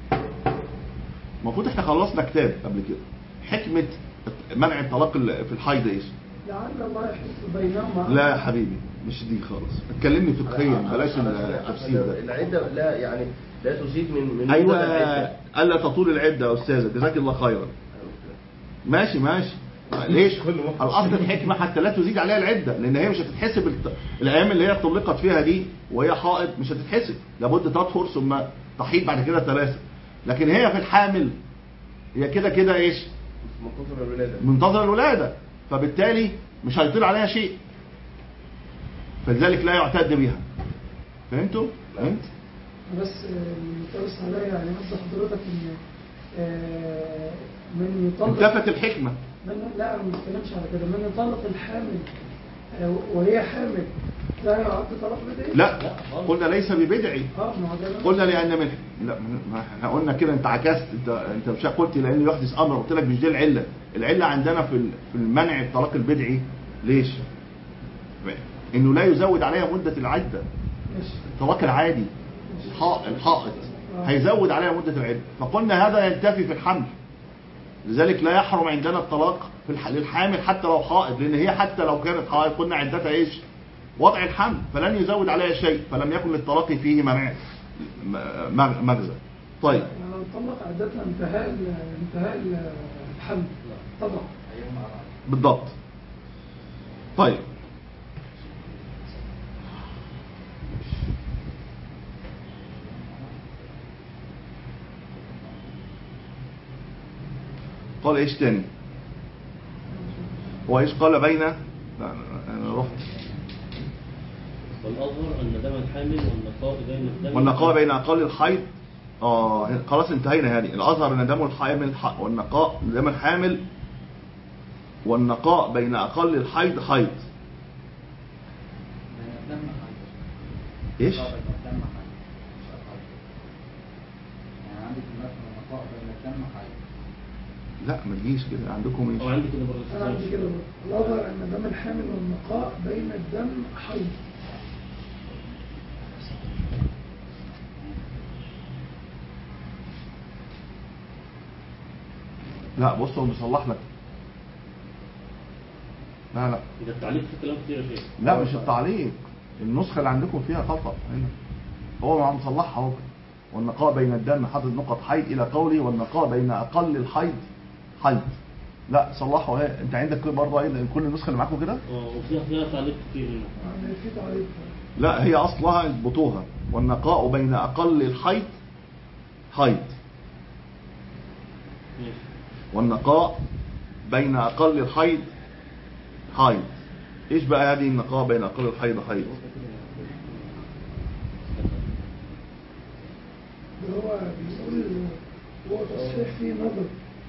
المفروض احنا خلصنا كتاب قبل كده حكمه منع الطلاق في الحيض ايش لعل الله يحس بينهما لا يا حبيبي مش دي خالص اتكلمني فقهيا بلاش التفسير ده العده لا يعني لا تزيد من من ايوه مدة العدة. الا تطول العده يا استاذه جزاك الله خيرا ماشي ماشي ليش الاصل الحكمه حتى لا تزيد عليها العده لان هي مش هتتحسب الت- الايام اللي هي طلقت فيها دي وهي حائض مش هتتحسب لابد تطهر ثم تحيض بعد كده ثلاثه لكن هي في الحامل هي كده كده ايش منتظر الولاده منتظر الولاده فبالتالي مش هيطير عليها شيء فلذلك لا يعتد بها فهمتوا فهمت بس متوسع عليا يعني قصد حضرتك ان آه، من يطلق انتفت الحكمه من لا أنا ما بتكلمش على كده من يطلق الحامل آه، وهي حامل لا يعد طلاق بدعي لا قلنا ليس ببدعي اه ما هو ده اللي- قلنا لان من لا ما احنا قلنا كده انت عكست انت انت مش قلت لان يحدث امر قلت لك مش دي العله العله عندنا في ال- في المنع الطلاق البدعي ليش انه لا يزود عليها مده العده ماشي الطلاق العادي الحائط الحائط هيزود عليها مده العده فقلنا هذا ينتفي في الحمل لذلك لا يحرم عندنا الطلاق في الح... للحامل حتى لو حائض لان هي حتى لو كانت حائض قلنا عدتها ايش وضع الحمل فلن يزود عليها شيء فلم يكن للطلاق فيه منع م- م- مغزى طيب يعني لو طلق عدتها انتهاء ال- انتهاء ال- الحمل طبعا بالضبط طيب قال ايش تاني هو ايش قال بين لا أنا- انا رحت والأظهر أن دم الحامل والنقاء بين الدم والنقاء بين اقل الحيض اه خلاص انتهينا هذه الاظهر ان دم الحامل ح- والنقاء دم الحامل والنقاء بين اقل الحيض حيض بين الدم حيض. ايش نقاء بين الدم حيض. مش الحيض. يعني عندي في المتن نقاء بين الدم حيض. لا ما تجيش كده عندكم أو ايش عندي كده برضه انا عندي كده برضه. الاظهر ان دم الحامل والنقاء بين الدم حيض لا بص هو بيصلح لك لا لا ده التعليق في كلام كتير يا شيخ لا مش التعليق النسخة اللي عندكم فيها خطأ هنا هو مع مصلحها اهو والنقاء بين الدم حاطط نقط حيض الى قولي والنقاء بين اقل الحيض حيض لا صلحوا ايه انت عندك برضه ايه كل النسخه اللي معاكم كده اه وفيها فيها تعليق كتير هنا يعني في تعريف لا هي اصلها اضبطوها والنقاء بين اقل الحيض حيض ماشي والنقاء بين اقل الحيض حيض ايش بقى هذه النقاء بين اقل الحيض حيض ده هو بيقول هو تصحيح فيه نظر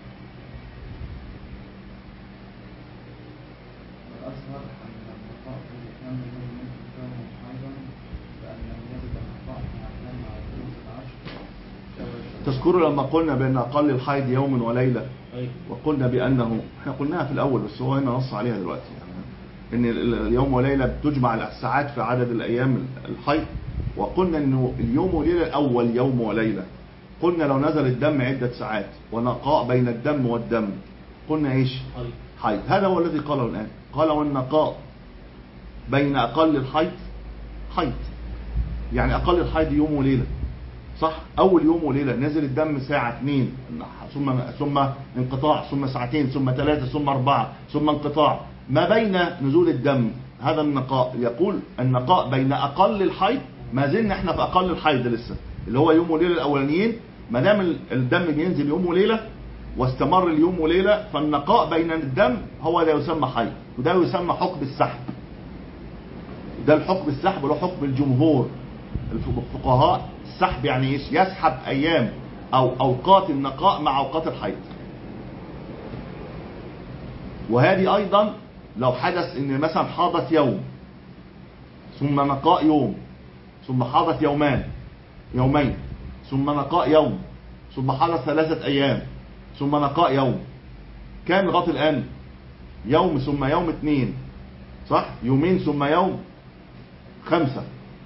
أظهر أن النقاء في الإسلام من الإسلام أيضا بأن لم يجد النقاء من أحلام مع العشر تذكروا لما قلنا بان اقل الحيض يوم وليله ايوه وقلنا بانه احنا قلناها في الاول بس هو هنا نص عليها دلوقتي يعني ان ال- ال- اليوم وليله بتجمع الساعات في عدد الايام الحيض وقلنا انه اليوم وليله الاول يوم وليله قلنا لو نزل الدم عده ساعات ونقاء بين الدم والدم قلنا ايش حيض حيض هذا هو الذي قاله الآن قال والنقاء بين أقل الحيض حيض يعني أقل الحيض يوم وليلة صح أول يوم وليلة نزل الدم ساعة اثنين ثم ثم انقطاع ثم ساعتين ثم ثلاثة ثم أربعة ثم انقطاع ما بين نزول الدم هذا النقاء يقول النقاء بين أقل الحيض ما زلنا احنا في أقل الحيض لسه اللي هو يوم وليلة الأولانيين ما دام الدم بينزل يوم وليلة واستمر اليوم وليلة فالنقاء بين الدم هو ده يسمى حيض وده يسمى حكم السحب ده الحكم السحب وله حكم الجمهور الفقهاء السحب يعني ايش يسحب ايام او اوقات النقاء مع اوقات الحيض وهذه ايضا لو حدث ان مثلا حاضت يوم ثم نقاء يوم ثم حاضت يومان يومين ثم نقاء يوم ثم حدث ثلاثة ايام ثم نقاء يوم كام لغايه الان يوم ثم يوم اثنين صح يومين ثم يوم خمسة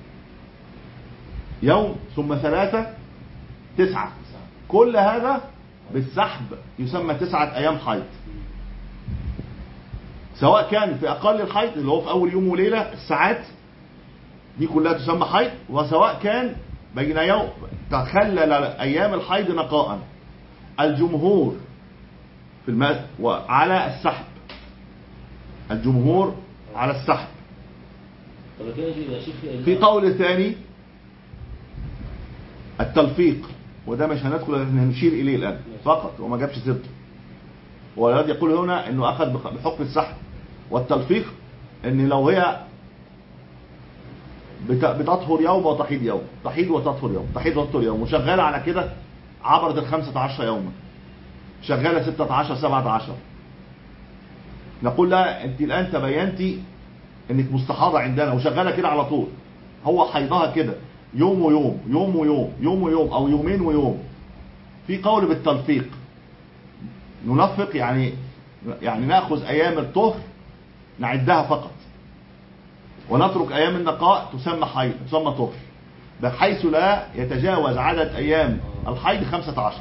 يوم ثم ثلاثة تسعة كل هذا بالسحب يسمى تسعة أيام حيض سواء كان في أقل الحيض اللي هو في أول يوم وليلة الساعات دي كلها تسمى حيض وسواء كان بين يوم تخلل أيام الحيض نقاء الجمهور في الم... وعلى السحب الجمهور على السحب طب كده يا شيخ في قول ثاني التلفيق وده مش هندخل هنشير اليه الان فقط وما جابش سيرته والذي يقول هنا انه اخذ بخ- بحكم السحب والتلفيق ان لو هي بت- بتطهر يوم وتحيض يوم تحيض وتطهر يوم تحيض وتطهر يوم وشغاله على كده عبرت ال 15 يوما شغاله 16 17 نقول لها انت الان تبينتي انك مستحاضه عندنا وشغاله كده على طول هو حيضها كده يوم ويوم يوم ويوم يوم ويوم او يومين ويوم في قول بالتلفيق نلفق يعني يعني ناخذ ايام الطهر نعدها فقط ونترك ايام النقاء تسمى حيض تسمى طهر بحيث لا يتجاوز عدد ايام الحيض 15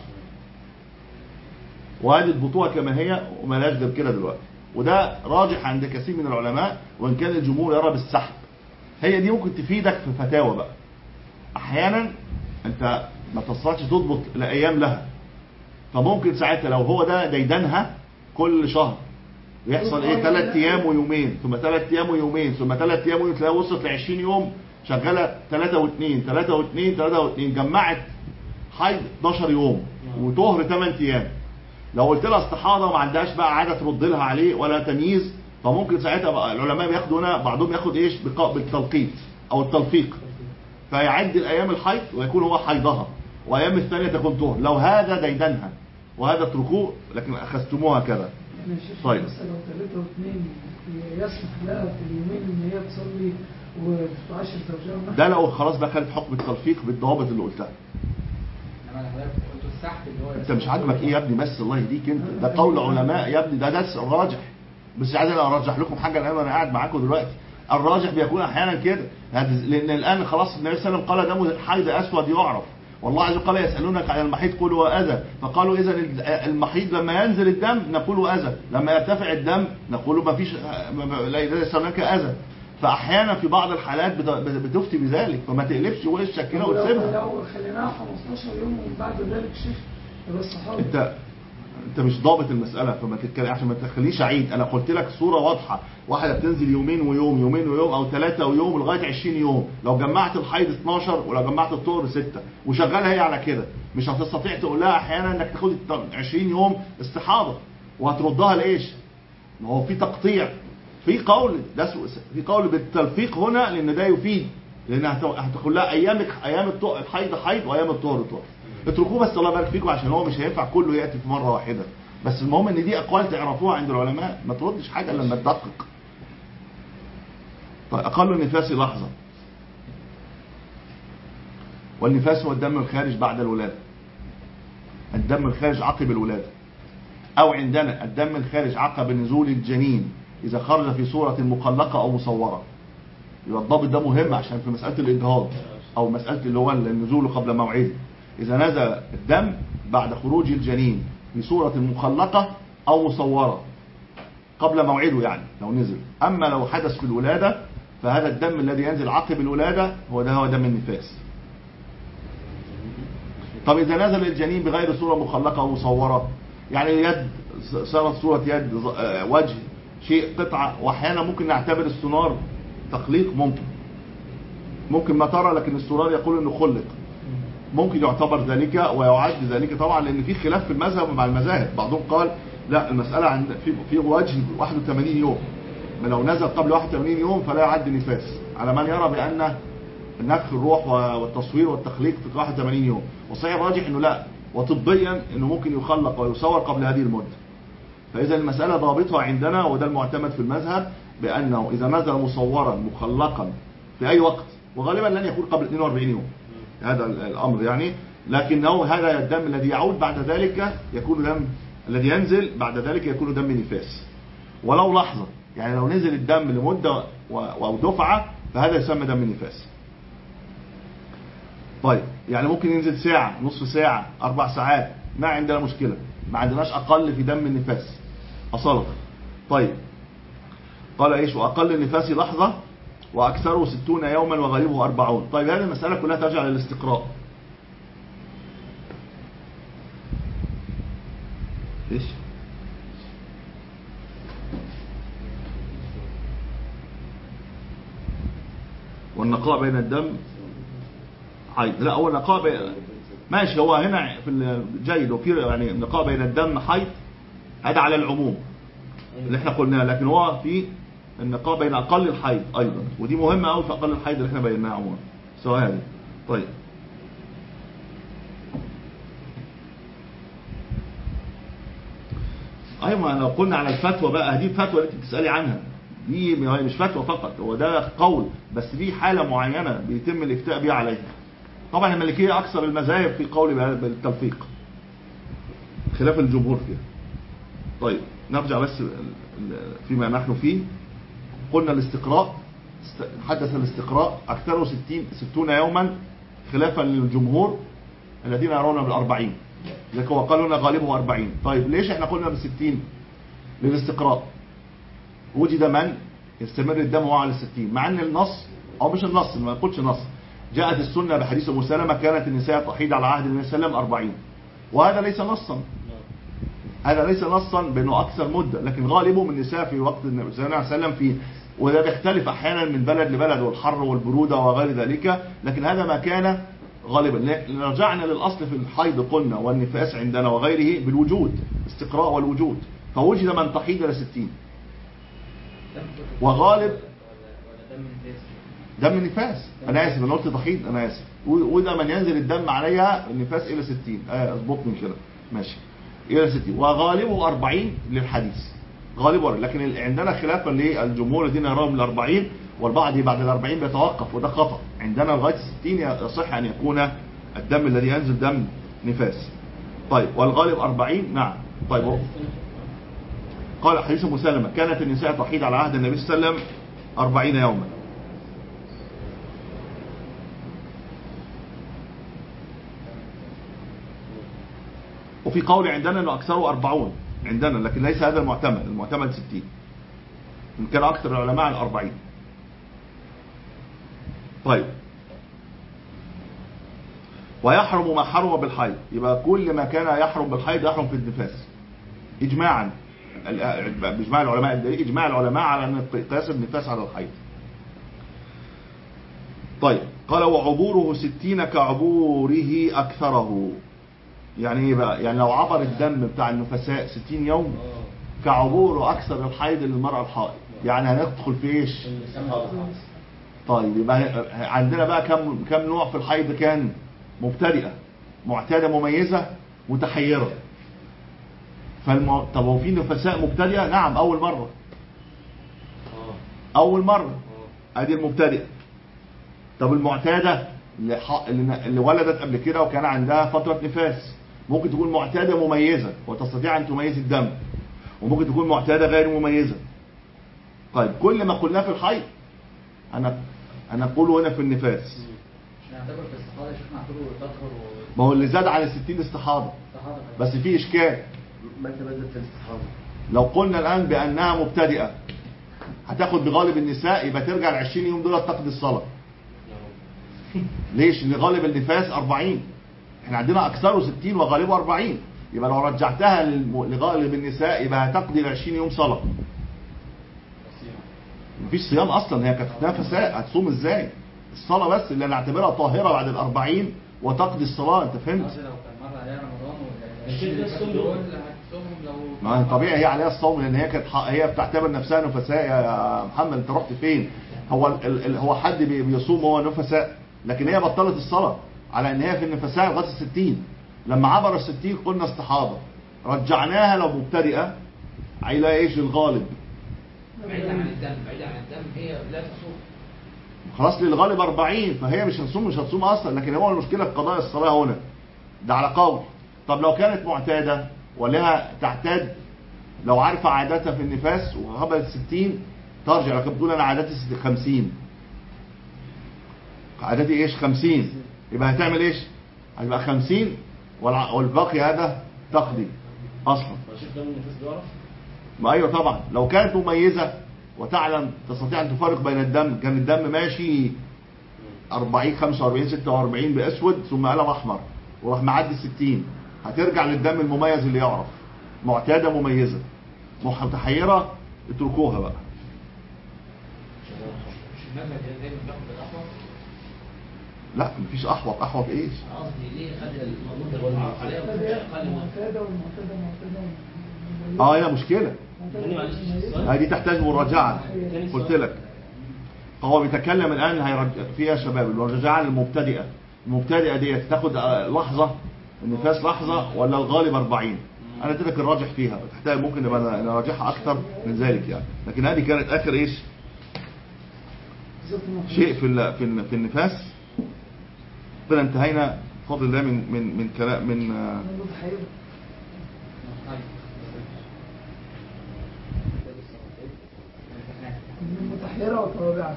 وهذه البطوله كما هي وما لهاش غير كده دلوقتي وده راجح عند كثير من العلماء وان كان الجمهور يرى بالسحب هي دي ممكن تفيدك في فتاوى بقى احيانا انت ما تستطيعش تضبط الايام لها فممكن ساعتها لو هو ده ديدنها كل شهر يحصل ايه ثلاث ايام ويومين ثم ثلاث ايام ويومين ثم ثلاث ايام ويومين تلاقيها وصلت ل 20 يوم شغاله 3 و2 3 و2 3 و2 جمعت حيض 12 يوم وطهر 8 ايام لو قلت لها استحاضه وما عندهاش بقى عاده ترد لها عليه ولا تمييز فممكن ساعتها بقى العلماء بياخدوا هنا بعضهم ياخد ايش بق- بالتلقيط او التلفيق فيعد الايام الحيض ويكون هو حيضها وايام الثانيه تكون طهر لو هذا ديدنها وهذا اتركوه لكن اخذتموها كذا يعني الشيخ طيب. مثلا لو ثلاثة واثنين يسمح لها في اليومين ان هي تصلي وتعاشر زوجها ونحو ده لو خلاص بقى خدت حكم التلفيق بالضوابط اللي قلتها انما اللي حضرتك قلته السحب اللي هو انت مش عاجبك ايه يا ابني بس الله يهديك انت ده قول علماء يا ابني ده درس الراجح بس عايز انا ارجح لكم حاجه الان وانا قاعد معاكم دلوقتي الراجح بيكون احيانا كده هذا- لان الان خلاص النبي صلى الله عليه وسلم قال دم حيض اسود يعرف والله عز وجل يسالونك عن المحيض قل هو اذى فقالوا اذا المحيض لما ينزل الدم نقول اذى لما يرتفع الدم نقول ما فيش لا يسالونك اذى فاحيانا في بعض الحالات بت- بتفتي بذلك فما تقلبش وشك كده لو وتسيبها لو خليناها 15 يوم ومن بعد ذلك شيخ يبقى الصحابة انت انت مش ضابط المساله فما تتكلم عشان ما تخليش عيد انا قلت لك صوره واضحه واحده بتنزل يومين ويوم يومين ويوم او ثلاثه ويوم لغايه 20 يوم لو جمعت الحيض 12 ولو جمعت الطهر 6 وشغالها هي على كده مش هتستطيع تقول لها احيانا انك تاخد 20 يوم استحاضه وهتردها لايش؟ ما هو في تقطيع في قول ده سو- في قول بالتلفيق هنا لان ده يفيد لان هت- هتقول لها ايامك ايام الط- الحيض حيض وايام الطهر طهر اتركوه بس الله يبارك فيكم عشان هو مش هينفع كله ياتي في مره واحده بس المهم ان دي اقوال تعرفوها عند العلماء ما تردش حاجه لما تدقق طيب اقل النفاس لحظه والنفاس هو الدم الخارج بعد الولاده الدم الخارج عقب الولاده أو عندنا الدم الخارج عقب نزول الجنين إذا خرج في صورة مقلقة أو مصورة يبقى الضابط ده مهم عشان في مسألة الإجهاض أو مسألة اللي هو النزول قبل موعده إذا نزل الدم بعد خروج الجنين في صورة مخلقة أو مصورة قبل موعده يعني لو نزل أما لو حدث في الولادة فهذا الدم الذي ينزل عقب الولادة هو ده هو دم النفاس طب إذا نزل الجنين بغير صورة مخلقة أو مصورة يعني اليد صارت صورة يد ز- آه، وجه شيء قطعة وأحيانا ممكن نعتبر السونار تخليق ممكن ممكن ما ترى لكن السونار يقول انه خلق ممكن يعتبر ذلك ويعد ذلك طبعا لان في خلاف في المذهب مع المذاهب بعضهم قال لا المسألة عند في في وجه 81 يوم ما لو نزل قبل 81 يوم فلا يعد نفاس على من يرى بأن نفخ الروح والتصوير والتخليق في 81 يوم والصحيح الراجح انه لا وطبيا انه ممكن يخلق ويصور قبل هذه المدة فإذا المسألة ضابطها عندنا وده المعتمد في المذهب بأنه إذا نزل مصورا مخلقا في أي وقت وغالبا لن يكون قبل 42 يوم هذا ال- الأمر يعني لكنه هذا الدم الذي يعود بعد ذلك يكون دم الذي ينزل بعد ذلك يكون دم نفاس ولو لحظة يعني لو نزل الدم لمدة و- أو دفعة فهذا يسمى دم نفاس طيب يعني ممكن ينزل ساعة نصف ساعة أربع ساعات ما عندنا مشكلة ما عندناش أقل في دم النفاس أصلا طيب قال إيش وأقل النفاس لحظة وأكثره ستون يوما وغالبه أربعون طيب هذه المسألة كلها ترجع للاستقراء إيش والنقاء بين الدم حيض لا هو نقاء بين ماشي هو هنا في الجيد وفي يعني نقاء بين الدم حيض هذا على العموم اللي احنا قلناه لكن هو في النقاء بين اقل الحيض ايضا ودي مهمه قوي في اقل الحيض اللي احنا بيناها عموما سواء هذه طيب ايوه ما لو قلنا على الفتوى بقى دي الفتوى اللي انت بتسالي عنها دي هي مش فتوى فقط هو ده قول بس دي حاله معينه بيتم الافتاء بها عليها طبعا المالكيه اكثر المذاهب في قول بالتلفيق خلاف الجمهور فيها طيب نرجع بس ال- ال- فيما نحن فيه قلنا الاستقراء است- حدث الاستقراء أكثره 60 ستون يوما خلافا للجمهور الذين يرون بالأربعين لذلك هو قالوا لنا غالبه أربعين طيب ليش احنا قلنا بالستين للاستقراء وجد من يستمر الدم وهو على الستين مع ان النص او مش النص ما نقولش نص جاءت السنة بحديث أم سلمة كانت النساء تحيض على عهد النبي صلى الله عليه وسلم أربعين وهذا ليس نصا هذا ليس نصا بانه اكثر مده لكن غالبه من النساء في وقت النبي صلى الله عليه وسلم في وده بيختلف احيانا من بلد لبلد والحر والبروده وغير ذلك لكن هذا ما كان غالبا ل- رجعنا للاصل في الحيض قلنا والنفاس عندنا وغيره بالوجود استقراء والوجود فوجد من تحيض الى 60 وغالب دم النفاس انا اسف انا قلت تحيض انا اسف و- وده من ينزل الدم عليها النفاس الى 60 اه اظبطني كده ماشي الى 60 وغالبه 40 للحديث غالبه لكن ال- عندنا خلافا للجمهور الذين يرون من 40 والبعض بعد ال 40 بيتوقف وده خطا عندنا لغايه 60 يصح ان يكون الدم الذي ينزل دم نفاس طيب والغالب 40 نعم طيب هو- قال حديث مسلمة كانت النساء تحيض على عهد النبي صلى الله عليه وسلم 40 يوما وفي قول عندنا انه اكثره 40 عندنا لكن ليس هذا المعتمد المعتمد 60 إن كان اكثر العلماء على 40 طيب ويحرم ما حرم بالحيض يبقى كل ما كان يحرم بالحيض يحرم في النفاس اجماعا ال- باجماع العلماء الدليل اجماع العلماء على ان قياس النفاس على الحيض طيب قال وعبوره ستين كعبوره اكثره يعني ايه بقى يعني لو عبر الدم بتاع النفساء 60 يوم كعبوره اكثر الحيض للمرأة الحائض يعني هندخل في ايش طيب يبقى عندنا بقى كم كم نوع في الحيض كان مبتدئه معتاده مميزه متحيره فالم... طب هو في نفساء مبتدئه نعم اول مره اول مره ادي المبتدئه طب المعتاده اللي, ح... اللي اللي ولدت قبل كده وكان عندها فتره نفاس ممكن تكون معتاده مميزه وتستطيع ان تميز الدم وممكن تكون معتاده غير مميزه طيب كل ما قلناه في الحيض انا انا اقوله هنا في النفاس مش هنعتبر في الاستحاضه يا شيخ نعتبره تطهر ما هو اللي زاد على 60 استحاضه واستحاضه بس في اشكال ما انت بدأت في الاستحاضة لو قلنا الان بانها مبتدئه هتاخد بغالب النساء يبقى ترجع ال 20 يوم دول تقضي الصلاه ليش ان غالب النفاس 40 احنا عندنا اكثره 60 وغالبه 40 يبقى لو رجعتها للم- لغالب النساء يبقى هتقضي ال 20 يوم صلاه مفيش صيام اصلا هي كانت نفساء هتصوم ازاي الصلاه بس اللي نعتبرها طاهره بعد ال 40 وتقضي الصلاه انت فهمت قصدي لو كان مر عليها رمضان الشيخ ده الصوم دول دول. هتصومهم لو ما هي طبيعي هي عليها الصوم لان هي كانت ح- هي بتعتبر نفسها نفساء يا محمد انت رحت فين هو ال ال ال- هو حد بي- بيصوم هو نفساء لكن هي بطلت الصلاه على ان هي في النفساء لغايه ال 60 لما عبر ال 60 قلنا استحاضه رجعناها لو مبتدئه على ايش الغالب بعيدا عن الدم بعيدا عن الدم هي لا تصوم خلاص للغالب 40 فهي مش هتصوم مش هتصوم اصلا لكن هو المشكله في قضاء الصلاه هنا ده على قول طب لو كانت معتاده ولها تعتاد لو عارفه عاداتها في النفاس وقبل 60 ترجع لكن بتقول انا عاداتي 50 عاداتي ايش 50 يبقى هتعمل ايش هيبقى 50 والع- والباقي هذا تقضي اصلا الشيخ ده من النفاس بيعرف ما ايوه طبعا لو كانت مميزه وتعلم تستطيع ان تفرق بين الدم كان الدم ماشي 40 45 46 باسود ثم قلب احمر وراح معدي 60 هترجع للدم المميز اللي يعرف معتاده مميزه مح- متحيره اتركوها بقى مش المذهب ده دايما بياخد بالاحوط لا مفيش احوط احوط ايش قصدي ليه خد الموجود ده والمعروف عليها ومش اقل من معتادة والمعتادة معتادة اه هي مشكله تاني معلش السؤال هذه تحتاج مراجعه قلت لك هو بيتكلم الان هيرج... فيها شباب المراجعه المبتدئه المبتدئه ديت تاخد آه، لحظه النفاس لحظه ولا الغالب 40 انا اديتك الراجح فيها تحتاج ممكن نبقى نراجعها اكثر من ذلك يعني لكن هذه كانت اخر ايش شيء في ال... في, ال... في النفاس كده انتهينا بفضل الله من من من كلام من آه، متحيرة وطوابعة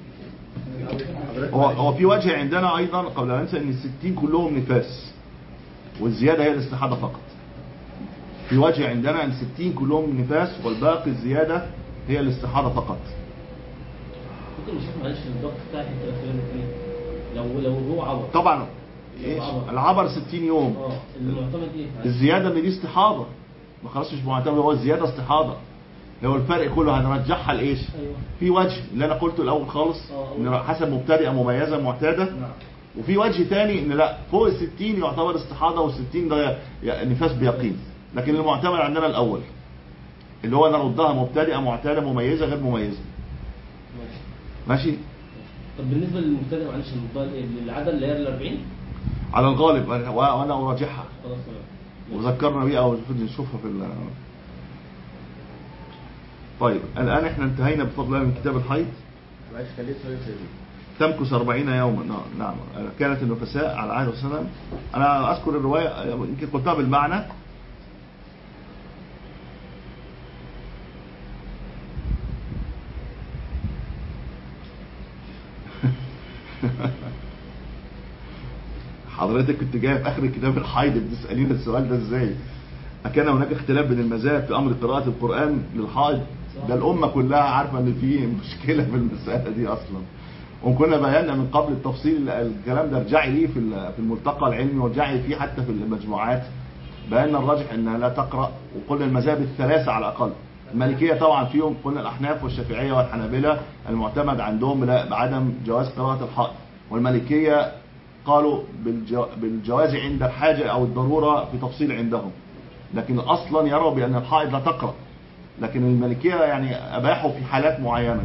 هو هو في وجه عندنا ايضا قبل ان ننسى ان الستين كلهم نفاس والزياده هي الاستحاضه فقط في وجه عندنا ان الستين كلهم نفاس والباقي الزياده هي الاستحاضه فقط ممكن نشوف معلش الضغط بتاع الحته الاخيره فين لو لو هو عبر طبعا ايش العبر 60 يوم اه المعتمد ايه؟ الزياده ان دي استحاضه ما خلاص مش معتمد هو الزياده استحاضه هو الفرق كله هنرجعها لايش ايوه في وجه اللي انا قلته الاول خالص آه. ان حسب مبتدئه مميزه معتاده نعم وفي وجه تاني ان لا فوق ال 60 يعتبر استحاضه وال60 ده ي- نفاس بيقين لكن المعتمد عندنا الاول اللي هو نردها مبتدئه معتاده مميزه غير مميزه ماشي ماشي طب بالنسبه للمبتدئ معلش المبتدئ العدد اللي هي ال 40 على الغالب أنا- وانا اراجعها خلاص تمام وذكرنا بيها او نشوفها في ال طيب الان احنا انتهينا بفضل الله من كتاب الحيض معلش كان ليه سؤال زي دي تمكث 40 يوما نعم نعم كانت النفساء على عهد وسلم انا اذكر الروايه يمكن قلتها بالمعنى حضرتك كنت جاي في اخر كتاب الحيض بتسالين السؤال ده ازاي أكان هناك اختلاف بين المذاهب في امر قراءه القران للحائض ده الامه كلها عارفه ان في مشكله في المساله دي اصلا وكنا بينا من قبل التفصيل الكلام ده ارجعي ليه في ال- في الملتقى العلمي وارجعي فيه حتى في المجموعات بينا الراجح انها لا تقرا وقلنا المذاهب الثلاثه على الاقل المالكيه طبعا فيهم قلنا الاحناف والشافعيه والحنابله المعتمد عندهم لا- بعدم جواز قراءه الحائط والمالكيه قالوا بالجو- بالجواز عند الحاجه او الضروره في تفصيل عندهم لكن اصلا يروا بان الحائض لا تقرا لكن المالكيه يعني اباحوا في حالات معينه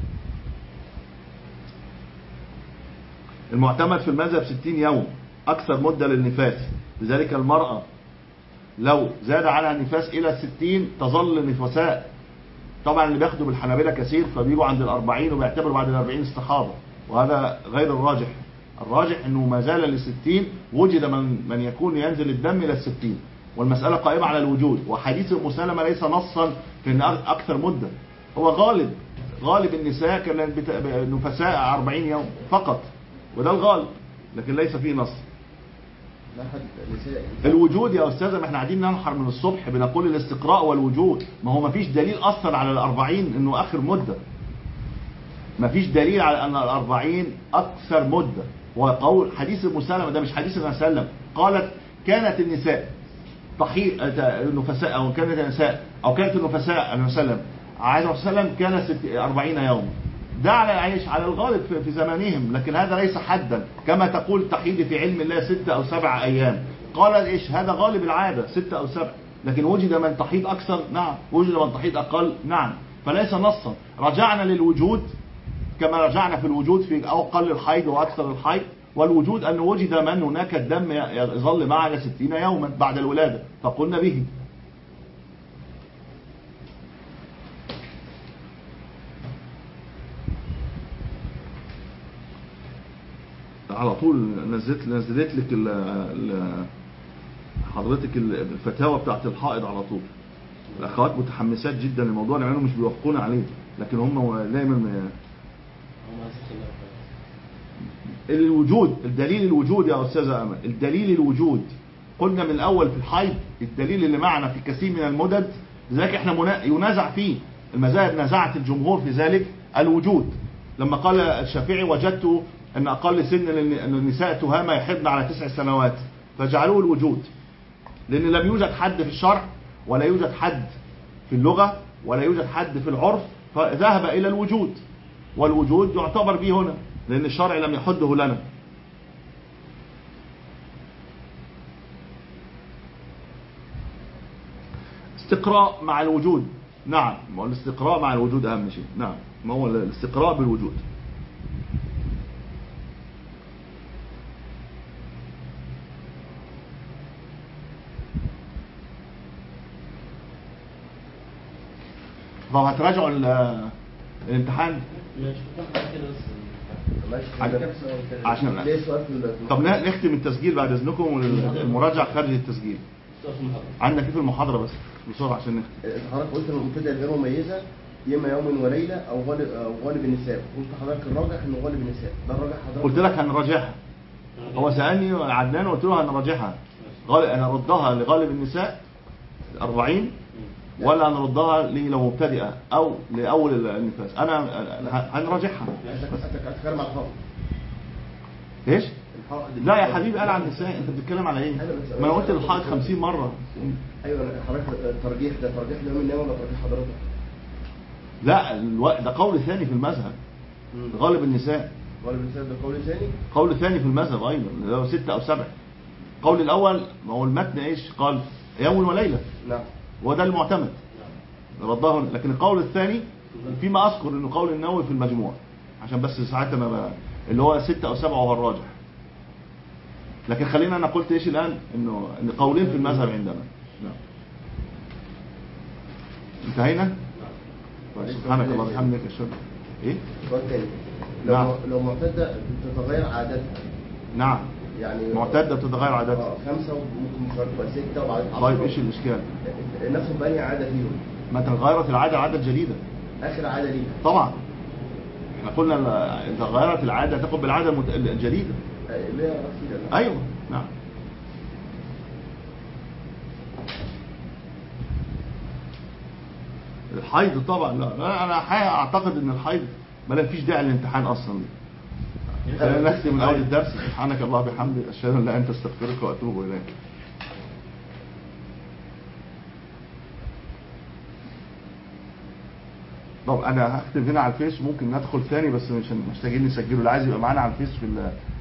المعتمد في المذهب 60 يوم أكثر مدة للنفاس لذلك المرأة لو زاد عنها النفاس إلى الستين تظل نفساء طبعا اللي بياخدوا بالحنابلة كثير فبيجوا عند الأربعين وبيعتبروا بعد الأربعين استحاضة وهذا غير الراجح الراجح أنه ما زال للستين وجد من, من يكون ينزل الدم إلى الستين والمسألة قائمة على الوجود وحديث أم سلمة ليس نصا في أن أكثر مدة هو غالب غالب النساء كان بت- نفساء 40 يوم فقط وده الغالب لكن ليس فيه نص لا حد نساء الوجود يا استاذه ما احنا قاعدين ننحر من الصبح بنقول الاستقراء والوجود ما هو ما فيش دليل اصلا على الأربعين انه اخر مده ما فيش دليل على ان الأربعين اكثر مده وقول حديث ام سلمة ده مش حديث النبي صلى الله عليه وسلم قالت كانت النساء تحيض النفساء او كانت النساء او كانت النفساء النبي صلى الله عليه وسلم عليه الصلاه والسلام كان ست- 40 يوم ده على العيش على الغالب في- في زمانهم لكن هذا ليس حدا كما تقول تحيض في علم الله ستة او سبع ايام قال ايش هذا غالب العاده ستة او سبع لكن وجد من تحيض اكثر نعم وجد من تحيض اقل نعم فليس نصا رجعنا للوجود كما رجعنا في الوجود في أقل الحيض وأكثر الحيض والوجود أن وجد من هناك الدم يظل معنا ستين يوما بعد الولادة فقلنا به على طول نزلت نزلت لك ال ال حضرتك ال- الفتاوى بتاعت الحائض على طول الاخوات متحمسات جدا للموضوع لانهم مش بيوافقون عليه لكن هم دايما هم عايزين يخلوها الوجود الدليل الوجود يا استاذه امل الدليل الوجود قلنا من الاول في الحيض الدليل اللي معنا في كثير من المدد لذلك احنا منا- ينازع فيه المذاهب نازعت الجمهور في ذلك الوجود لما قال الشافعي وجدت ان اقل سن للن- أن النساء تهامى يحضن على تسع سنوات فجعلوه الوجود لان لم يوجد حد في الشرع ولا يوجد حد في اللغه ولا يوجد حد في العرف فذهب الى الوجود والوجود يعتبر به هنا لأن الشرع لم يحده لنا استقراء مع الوجود نعم ما هو الاستقراء مع الوجود أهم شيء نعم ما هو الاستقراء بالوجود طب هتراجعوا ال- الامتحان ماشي كده بس ماشي عشان- عشان- ليه سؤال في ال- طب ن- نختم التسجيل بعد اذنكم والمراجعه خارج التسجيل سؤال في المحاضرة عندك ايه في المحاضره بس بسرعه عشان نختم حضرتك قلت ان المبتدأ الغير مميزة اما يوم وليلة او غالب او غالب النساء قلت حضرتك الراجح انه غالب النساء ده الراجح حضرتك قلت لك هنراجعها هو سالني عدنان وقلت له هنراجعها غالب انا ردها لغالب النساء 40 ولا هنردها لي لو مبتدئه او لاول النفاس انا أنا هنراجعها اتكلم على الحق ايش الحق لا يا حبيبي قال عن النساء انت بتتكلم على ايه ما انا قلت الحائط 50 مره ايوه أنا- حضرتك الترجيح ده ترجيح ليوم النوم ولا ترجيح حضرتك؟ لا الو... ده قول ثاني في المذهب غالب النساء غالب النساء ده قول ثاني قول ثاني في المذهب ايضا اللي هو ستة او سبعة قول الاول ما هو المتن ايش قال يوم وليلة نعم وده المعتمد رضاه لكن القول الثاني فيما اذكر انه قول النووي في المجموع عشان بس ساعات انا ب- اللي هو ستة او سبعة وهو الراجح لكن خلينا انا قلت ايش الان انه ان قولين في المذهب عندنا نعم انتهينا طيب، سبحانك اللهم وبحمدك اشهد ايه سؤال تاني نعم. لو لو معتدة بتتغير عاداتها نعم يعني معتدة بتتغير عاداتها اه خمسة وممكن مش عارف تبقى ستة وبعدين طيب ايش الاشكال ناخد بأنهي عادة فيهم ما تغيرت العادة عادة جديدة آخر عادة ليها طبعا احنا قلنا ال- اذا غيرت العادة تاخد بالعادة المت- الجديدة آه، اللي هي أصيلة ايوه نعم الحيض طبعا لا لا، انا حقيقة اعتقد ان الحيض ما لا فيش داعي للامتحان اصلا خلينا نختم من اول الدرس سبحانك الله بحمدك اشهد ان لا انت استغفرك واتوب اليك طب انا هختم هنا على الفيس ممكن ندخل تاني بس مش محتاجين نسجله اللي عايز يبقى معانا على الفيس في ال-